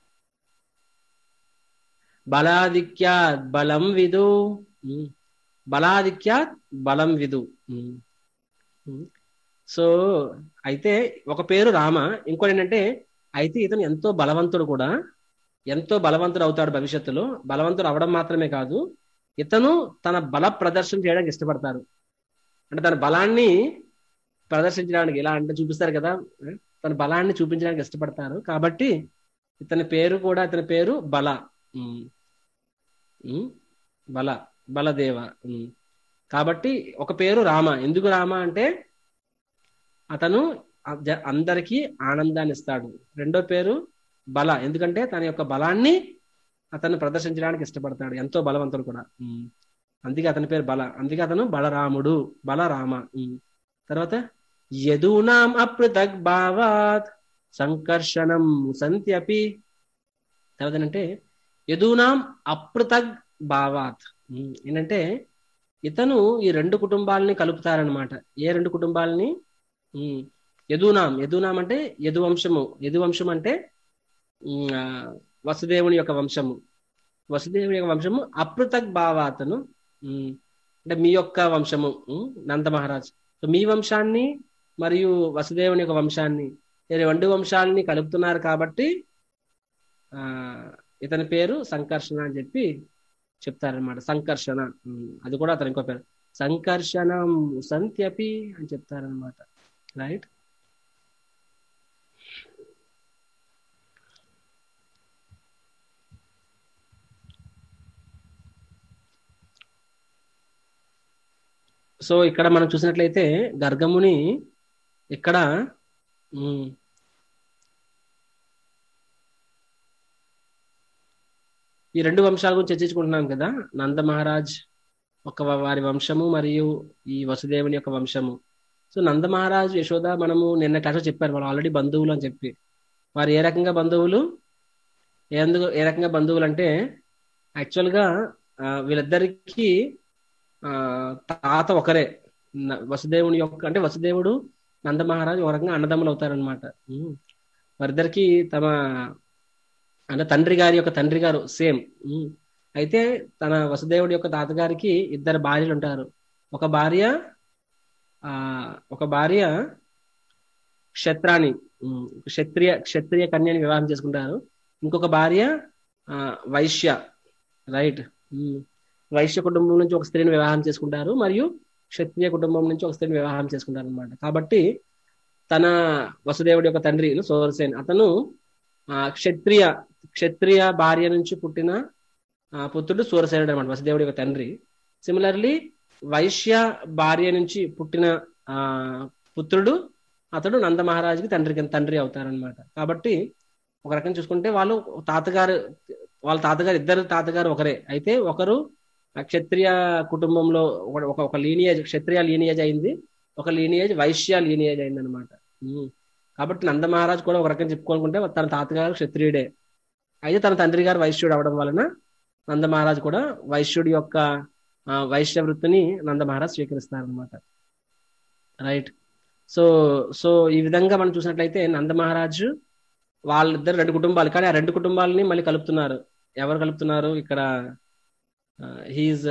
బలాధిక్యాత్ బలం విదు ఉమ్. బలాధిక్యాత్ బలం విదు ఉమ్. ఉమ్. సో అయితే ఒక పేరు రామ ఇంకోటి ఏంటంటే అయితే ఇతను ఎంతో బలవంతుడు కూడా ఎంతో బలవంతుడు అవుతాడు భవిష్యత్తులో బలవంతుడు అవడం మాత్రమే కాదు ఇతను తన బల ప్రదర్శన చేయడానికి ఇష్టపడతారు అంటే తన బలాన్ని ప్రదర్శించడానికి ఎలా అంటే చూపిస్తారు కదా తన బలాన్ని చూపించడానికి ఇష్టపడతారు కాబట్టి ఇతని పేరు కూడా ఇతని పేరు బల ఉమ్. ఉమ్. బల బలదేవ ఉమ్. కాబట్టి ఒక పేరు రామ ఎందుకు రామ అంటే అతను అద- అందరికీ ఆనందాన్ని ఇస్తాడు రెండో పేరు బల ఎందుకంటే తన యొక్క బలాన్ని అతను ప్రదర్శించడానికి ఇష్టపడతాడు ఎంతో బలవంతుడు కూడా ఉమ్. అందుకే అతని పేరు బల అందుకే అతను బలరాముడు బలరామ ఉమ్. తర్వాత యదూనాం అపృథక్ భావాత్ సంకర్షణం సంత్యపి తర్వాత ఏంటంటే యదూనాం అపృథక్ భావాత్ ఉమ్. ఏంటంటే ఇతను ఈ రెండు కుటుంబాలని కలుపుతారనమాట ఏ రెండు కుటుంబాలని ఉమ్, యదునాం యదునాం అంటే యదువంశము యదువంశం అంటే ఉమ్, ఆ, వసుదేవుని యొక్క వంశము వసుదేవుని యొక్క వంశము అపృథక్ భావాతను ఉమ్, అంటే మీ యొక్క వంశము ఉమ్, నంద మహారాజ్ సో మీ వంశాన్ని మరియు వసుదేవుని యొక్క వంశాన్ని ఈ రెండు వంశాలని కలుపుతున్నారు కాబట్టి ఆ ఇతని పేరు సంకర్షణ అని చెప్పి చెప్తారనమాట సంకర్షణ ఉమ్, అది కూడా అతని ఇంకో పేరు సంకర్షణం సంత్యపి అని చెప్తారనమాట రైట్ సో ఇక్కడ మనం చూసినట్లయితే గర్గముని ఇక్కడ ఉమ్, ఈ రెండు వంశాల గురించి చర్చించుకుంటున్నాం కదా నంద మహారాజ్ ఒక వ- వారి వంశము మరియు ఈ వసుదేవుని యొక్క వంశము సో నంద మహారాజ్ యశోద మనము నిన్న క్లాస్లో చెప్పారు వాళ్ళు ఆల్రెడీ బంధువులు అని చెప్పి వారు ఏ రకంగా బంధువులు ఏ అందుకు ఏ రకంగా బంధువులు అంటే యాక్చువల్గా ఆ, వీళ్ళిద్దరికి ఆ, తాత ఒకరే న- వసుదేవుని యొక్క అంటే వసుదేవుడు నంద మహారాజు ఒక రకంగా అన్నదమ్ములు అవుతారనమాట వారిద్దరికి తమ అంటే తండ్రి గారి యొక్క తండ్రి గారు సేమ్ అయితే తన వసుదేవుడి యొక్క తాతగారికి ఇద్దరు భార్యలు ఉంటారు ఒక భార్య ఆ ఒక భార్య క్షత్రాని ఉమ్, క్షత్రియ క్షత్రియ కన్యని వివాహం చేసుకుంటారు ఇంకొక భార్య ఆ, వైశ్య రైట్ వైశ్య కుటుంబం నుంచి ఒక స్త్రీని వివాహం చేసుకుంటారు మరియు క్షత్రియ కుటుంబం నుంచి ఒక స్త్రీని వివాహం చేసుకుంటారు అనమాట కాబట్టి తన వసుదేవుడి యొక్క తండ్రి సోరసేన్ అతను ఆ క్షత్రియ క్షత్రియ భార్య నుంచి పుట్టిన ఆ, పుత్రుడు సూరసేనుడు అనమాట వసుదేవుడి యొక్క తండ్రి సిమిలర్లీ వైశ్య భార్య నుంచి పుట్టిన ఆ పుత్రుడు అతడు నంద మహారాజుకి తండ్రి కింద తండ్రి అవుతారనమాట కాబట్టి ఒక రకం చూసుకుంటే వాళ్ళు తాతగారు వాళ్ళ తాతగారు ఇద్దరు తాతగారు ఒకరే అయితే ఒకరు ఆ క్షత్రియ కుటుంబంలో ఒక- ఒక ఒక లీనియేజ్ క్షత్రియ లీనియేజ్ అయింది ఒక లీనియేజ్ వైశ్య లీనియేజ్ అయింది అనమాట కాబట్టి నంద మహారాజ్ కూడా ఒక రకం చెప్పుకోనుకుంటే తన తాతగారు క్షత్రియుడే అయితే తన తండ్రి గారు వైశ్యుడు అవడం వలన నంద మహారాజ్ కూడా వైశ్యుడి యొక్క ఆ, వైశ్య వృత్తిని నంద మహారాజ్ స్వీకరిస్తారనమాట రైట్ సో సో ఈ విధంగా మనం చూసినట్లయితే నంద మహారాజు వాళ్ళిద్దరు రెండు కుటుంబాలు కానీ ఆ రెండు కుటుంబాలని మళ్ళీ కలుపుతున్నారు ఎవరు కలుపుతున్నారు ఇక్కడ he's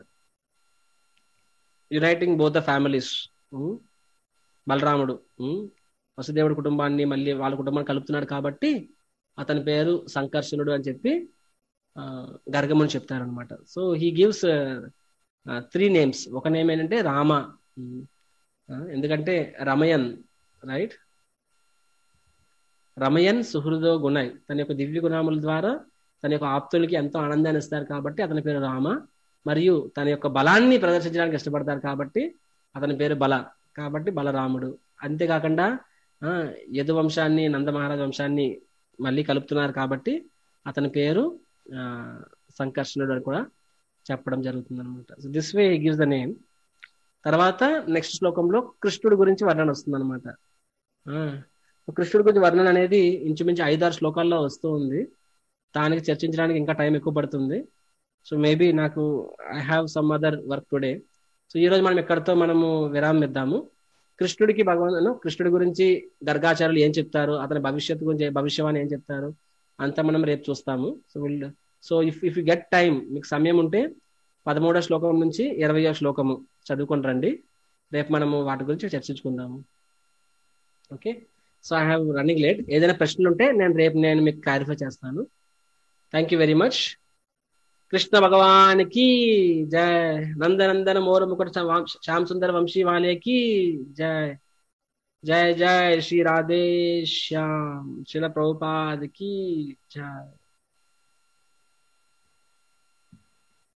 uniting both the families బలరాముడు ఉమ్, వసుదేవుడి కుటుంబాన్ని మళ్ళీ వాళ్ళ కుటుంబాన్ని కలుపుతున్నాడు కాబట్టి అతని పేరు సంకర్షణుడు అని చెప్పి ఆ, గర్గముని చెప్తారనమాట so he gives three names ఒక నేమ్ ఏంటంటే రామ ఉమ్, ఆ, ఎందుకంటే రమయన్ రైట్ రమయన్ సుహృదో గుణై తన యొక్క దివ్య గుణముల ద్వారా తన యొక్క ఆప్తులకి ఎంతో ఆనందాన్ని ఇస్తారు కాబట్టి అతని పేరు రామ మరియు తన యొక్క బలాన్ని ప్రదర్శించడానికి ఇష్టపడతారు కాబట్టి అతని పేరు బల కాబట్టి బలరాముడు అంతేకాకుండా ఆ, యదు వంశాన్ని నంద మహారాజ వంశాన్ని మళ్ళీ కలుపుతున్నారు కాబట్టి అతని పేరు ఆ, సంకర్షణుడు అని కూడా చెప్పడం జరుగుతుంది అనమాట so this way gives the name తర్వాత నెక్స్ట్ శ్లోకంలో కృష్ణుడి గురించి వర్ణన వస్తుంది అనమాట కృష్ణుడి గురించి వర్ణన అనేది ఇంచుమించు ఐదారు శ్లోకాల్లో వస్తూ ఉంది దానికి చర్చించడానికి ఇంకా టైం ఎక్కువ పడుతుంది సో మేబీ నాకు I have some other work today so ఈ రోజు మనం ఎక్కడితో మనము విరామం ఇద్దాము కృష్ణుడికి భగవాన్ కృష్ణుడి గురించి గర్గాచార్యులు ఏం చెప్తారు అతని భవిష్యత్తు గురించి భవిష్యవాణి ఏం చెప్తారు అంతా మనం రేపు చూస్తాము so will so if if you get time మీకు సమయం ఉంటే పదమూడో శ్లోకం నుంచి ఇరవయో శ్లోకము చదువుకొని రండి రేపు మనము వాటి గురించి చర్చించుకుందాము okay so I have running late ఏదైనా ప్రశ్నలు ఉంటే నేను రేపు నేను మీకు క్లారిఫై చేస్తాను thank you very much Krishna భగవానికి జయ నందనందన మోర ముకుట శ్యామ్ సుందర వంశీ వాలేకి జయ జయ జయ శ్రీ రాధే శ్యామ్ శిల ప్రభుపాద్ की जय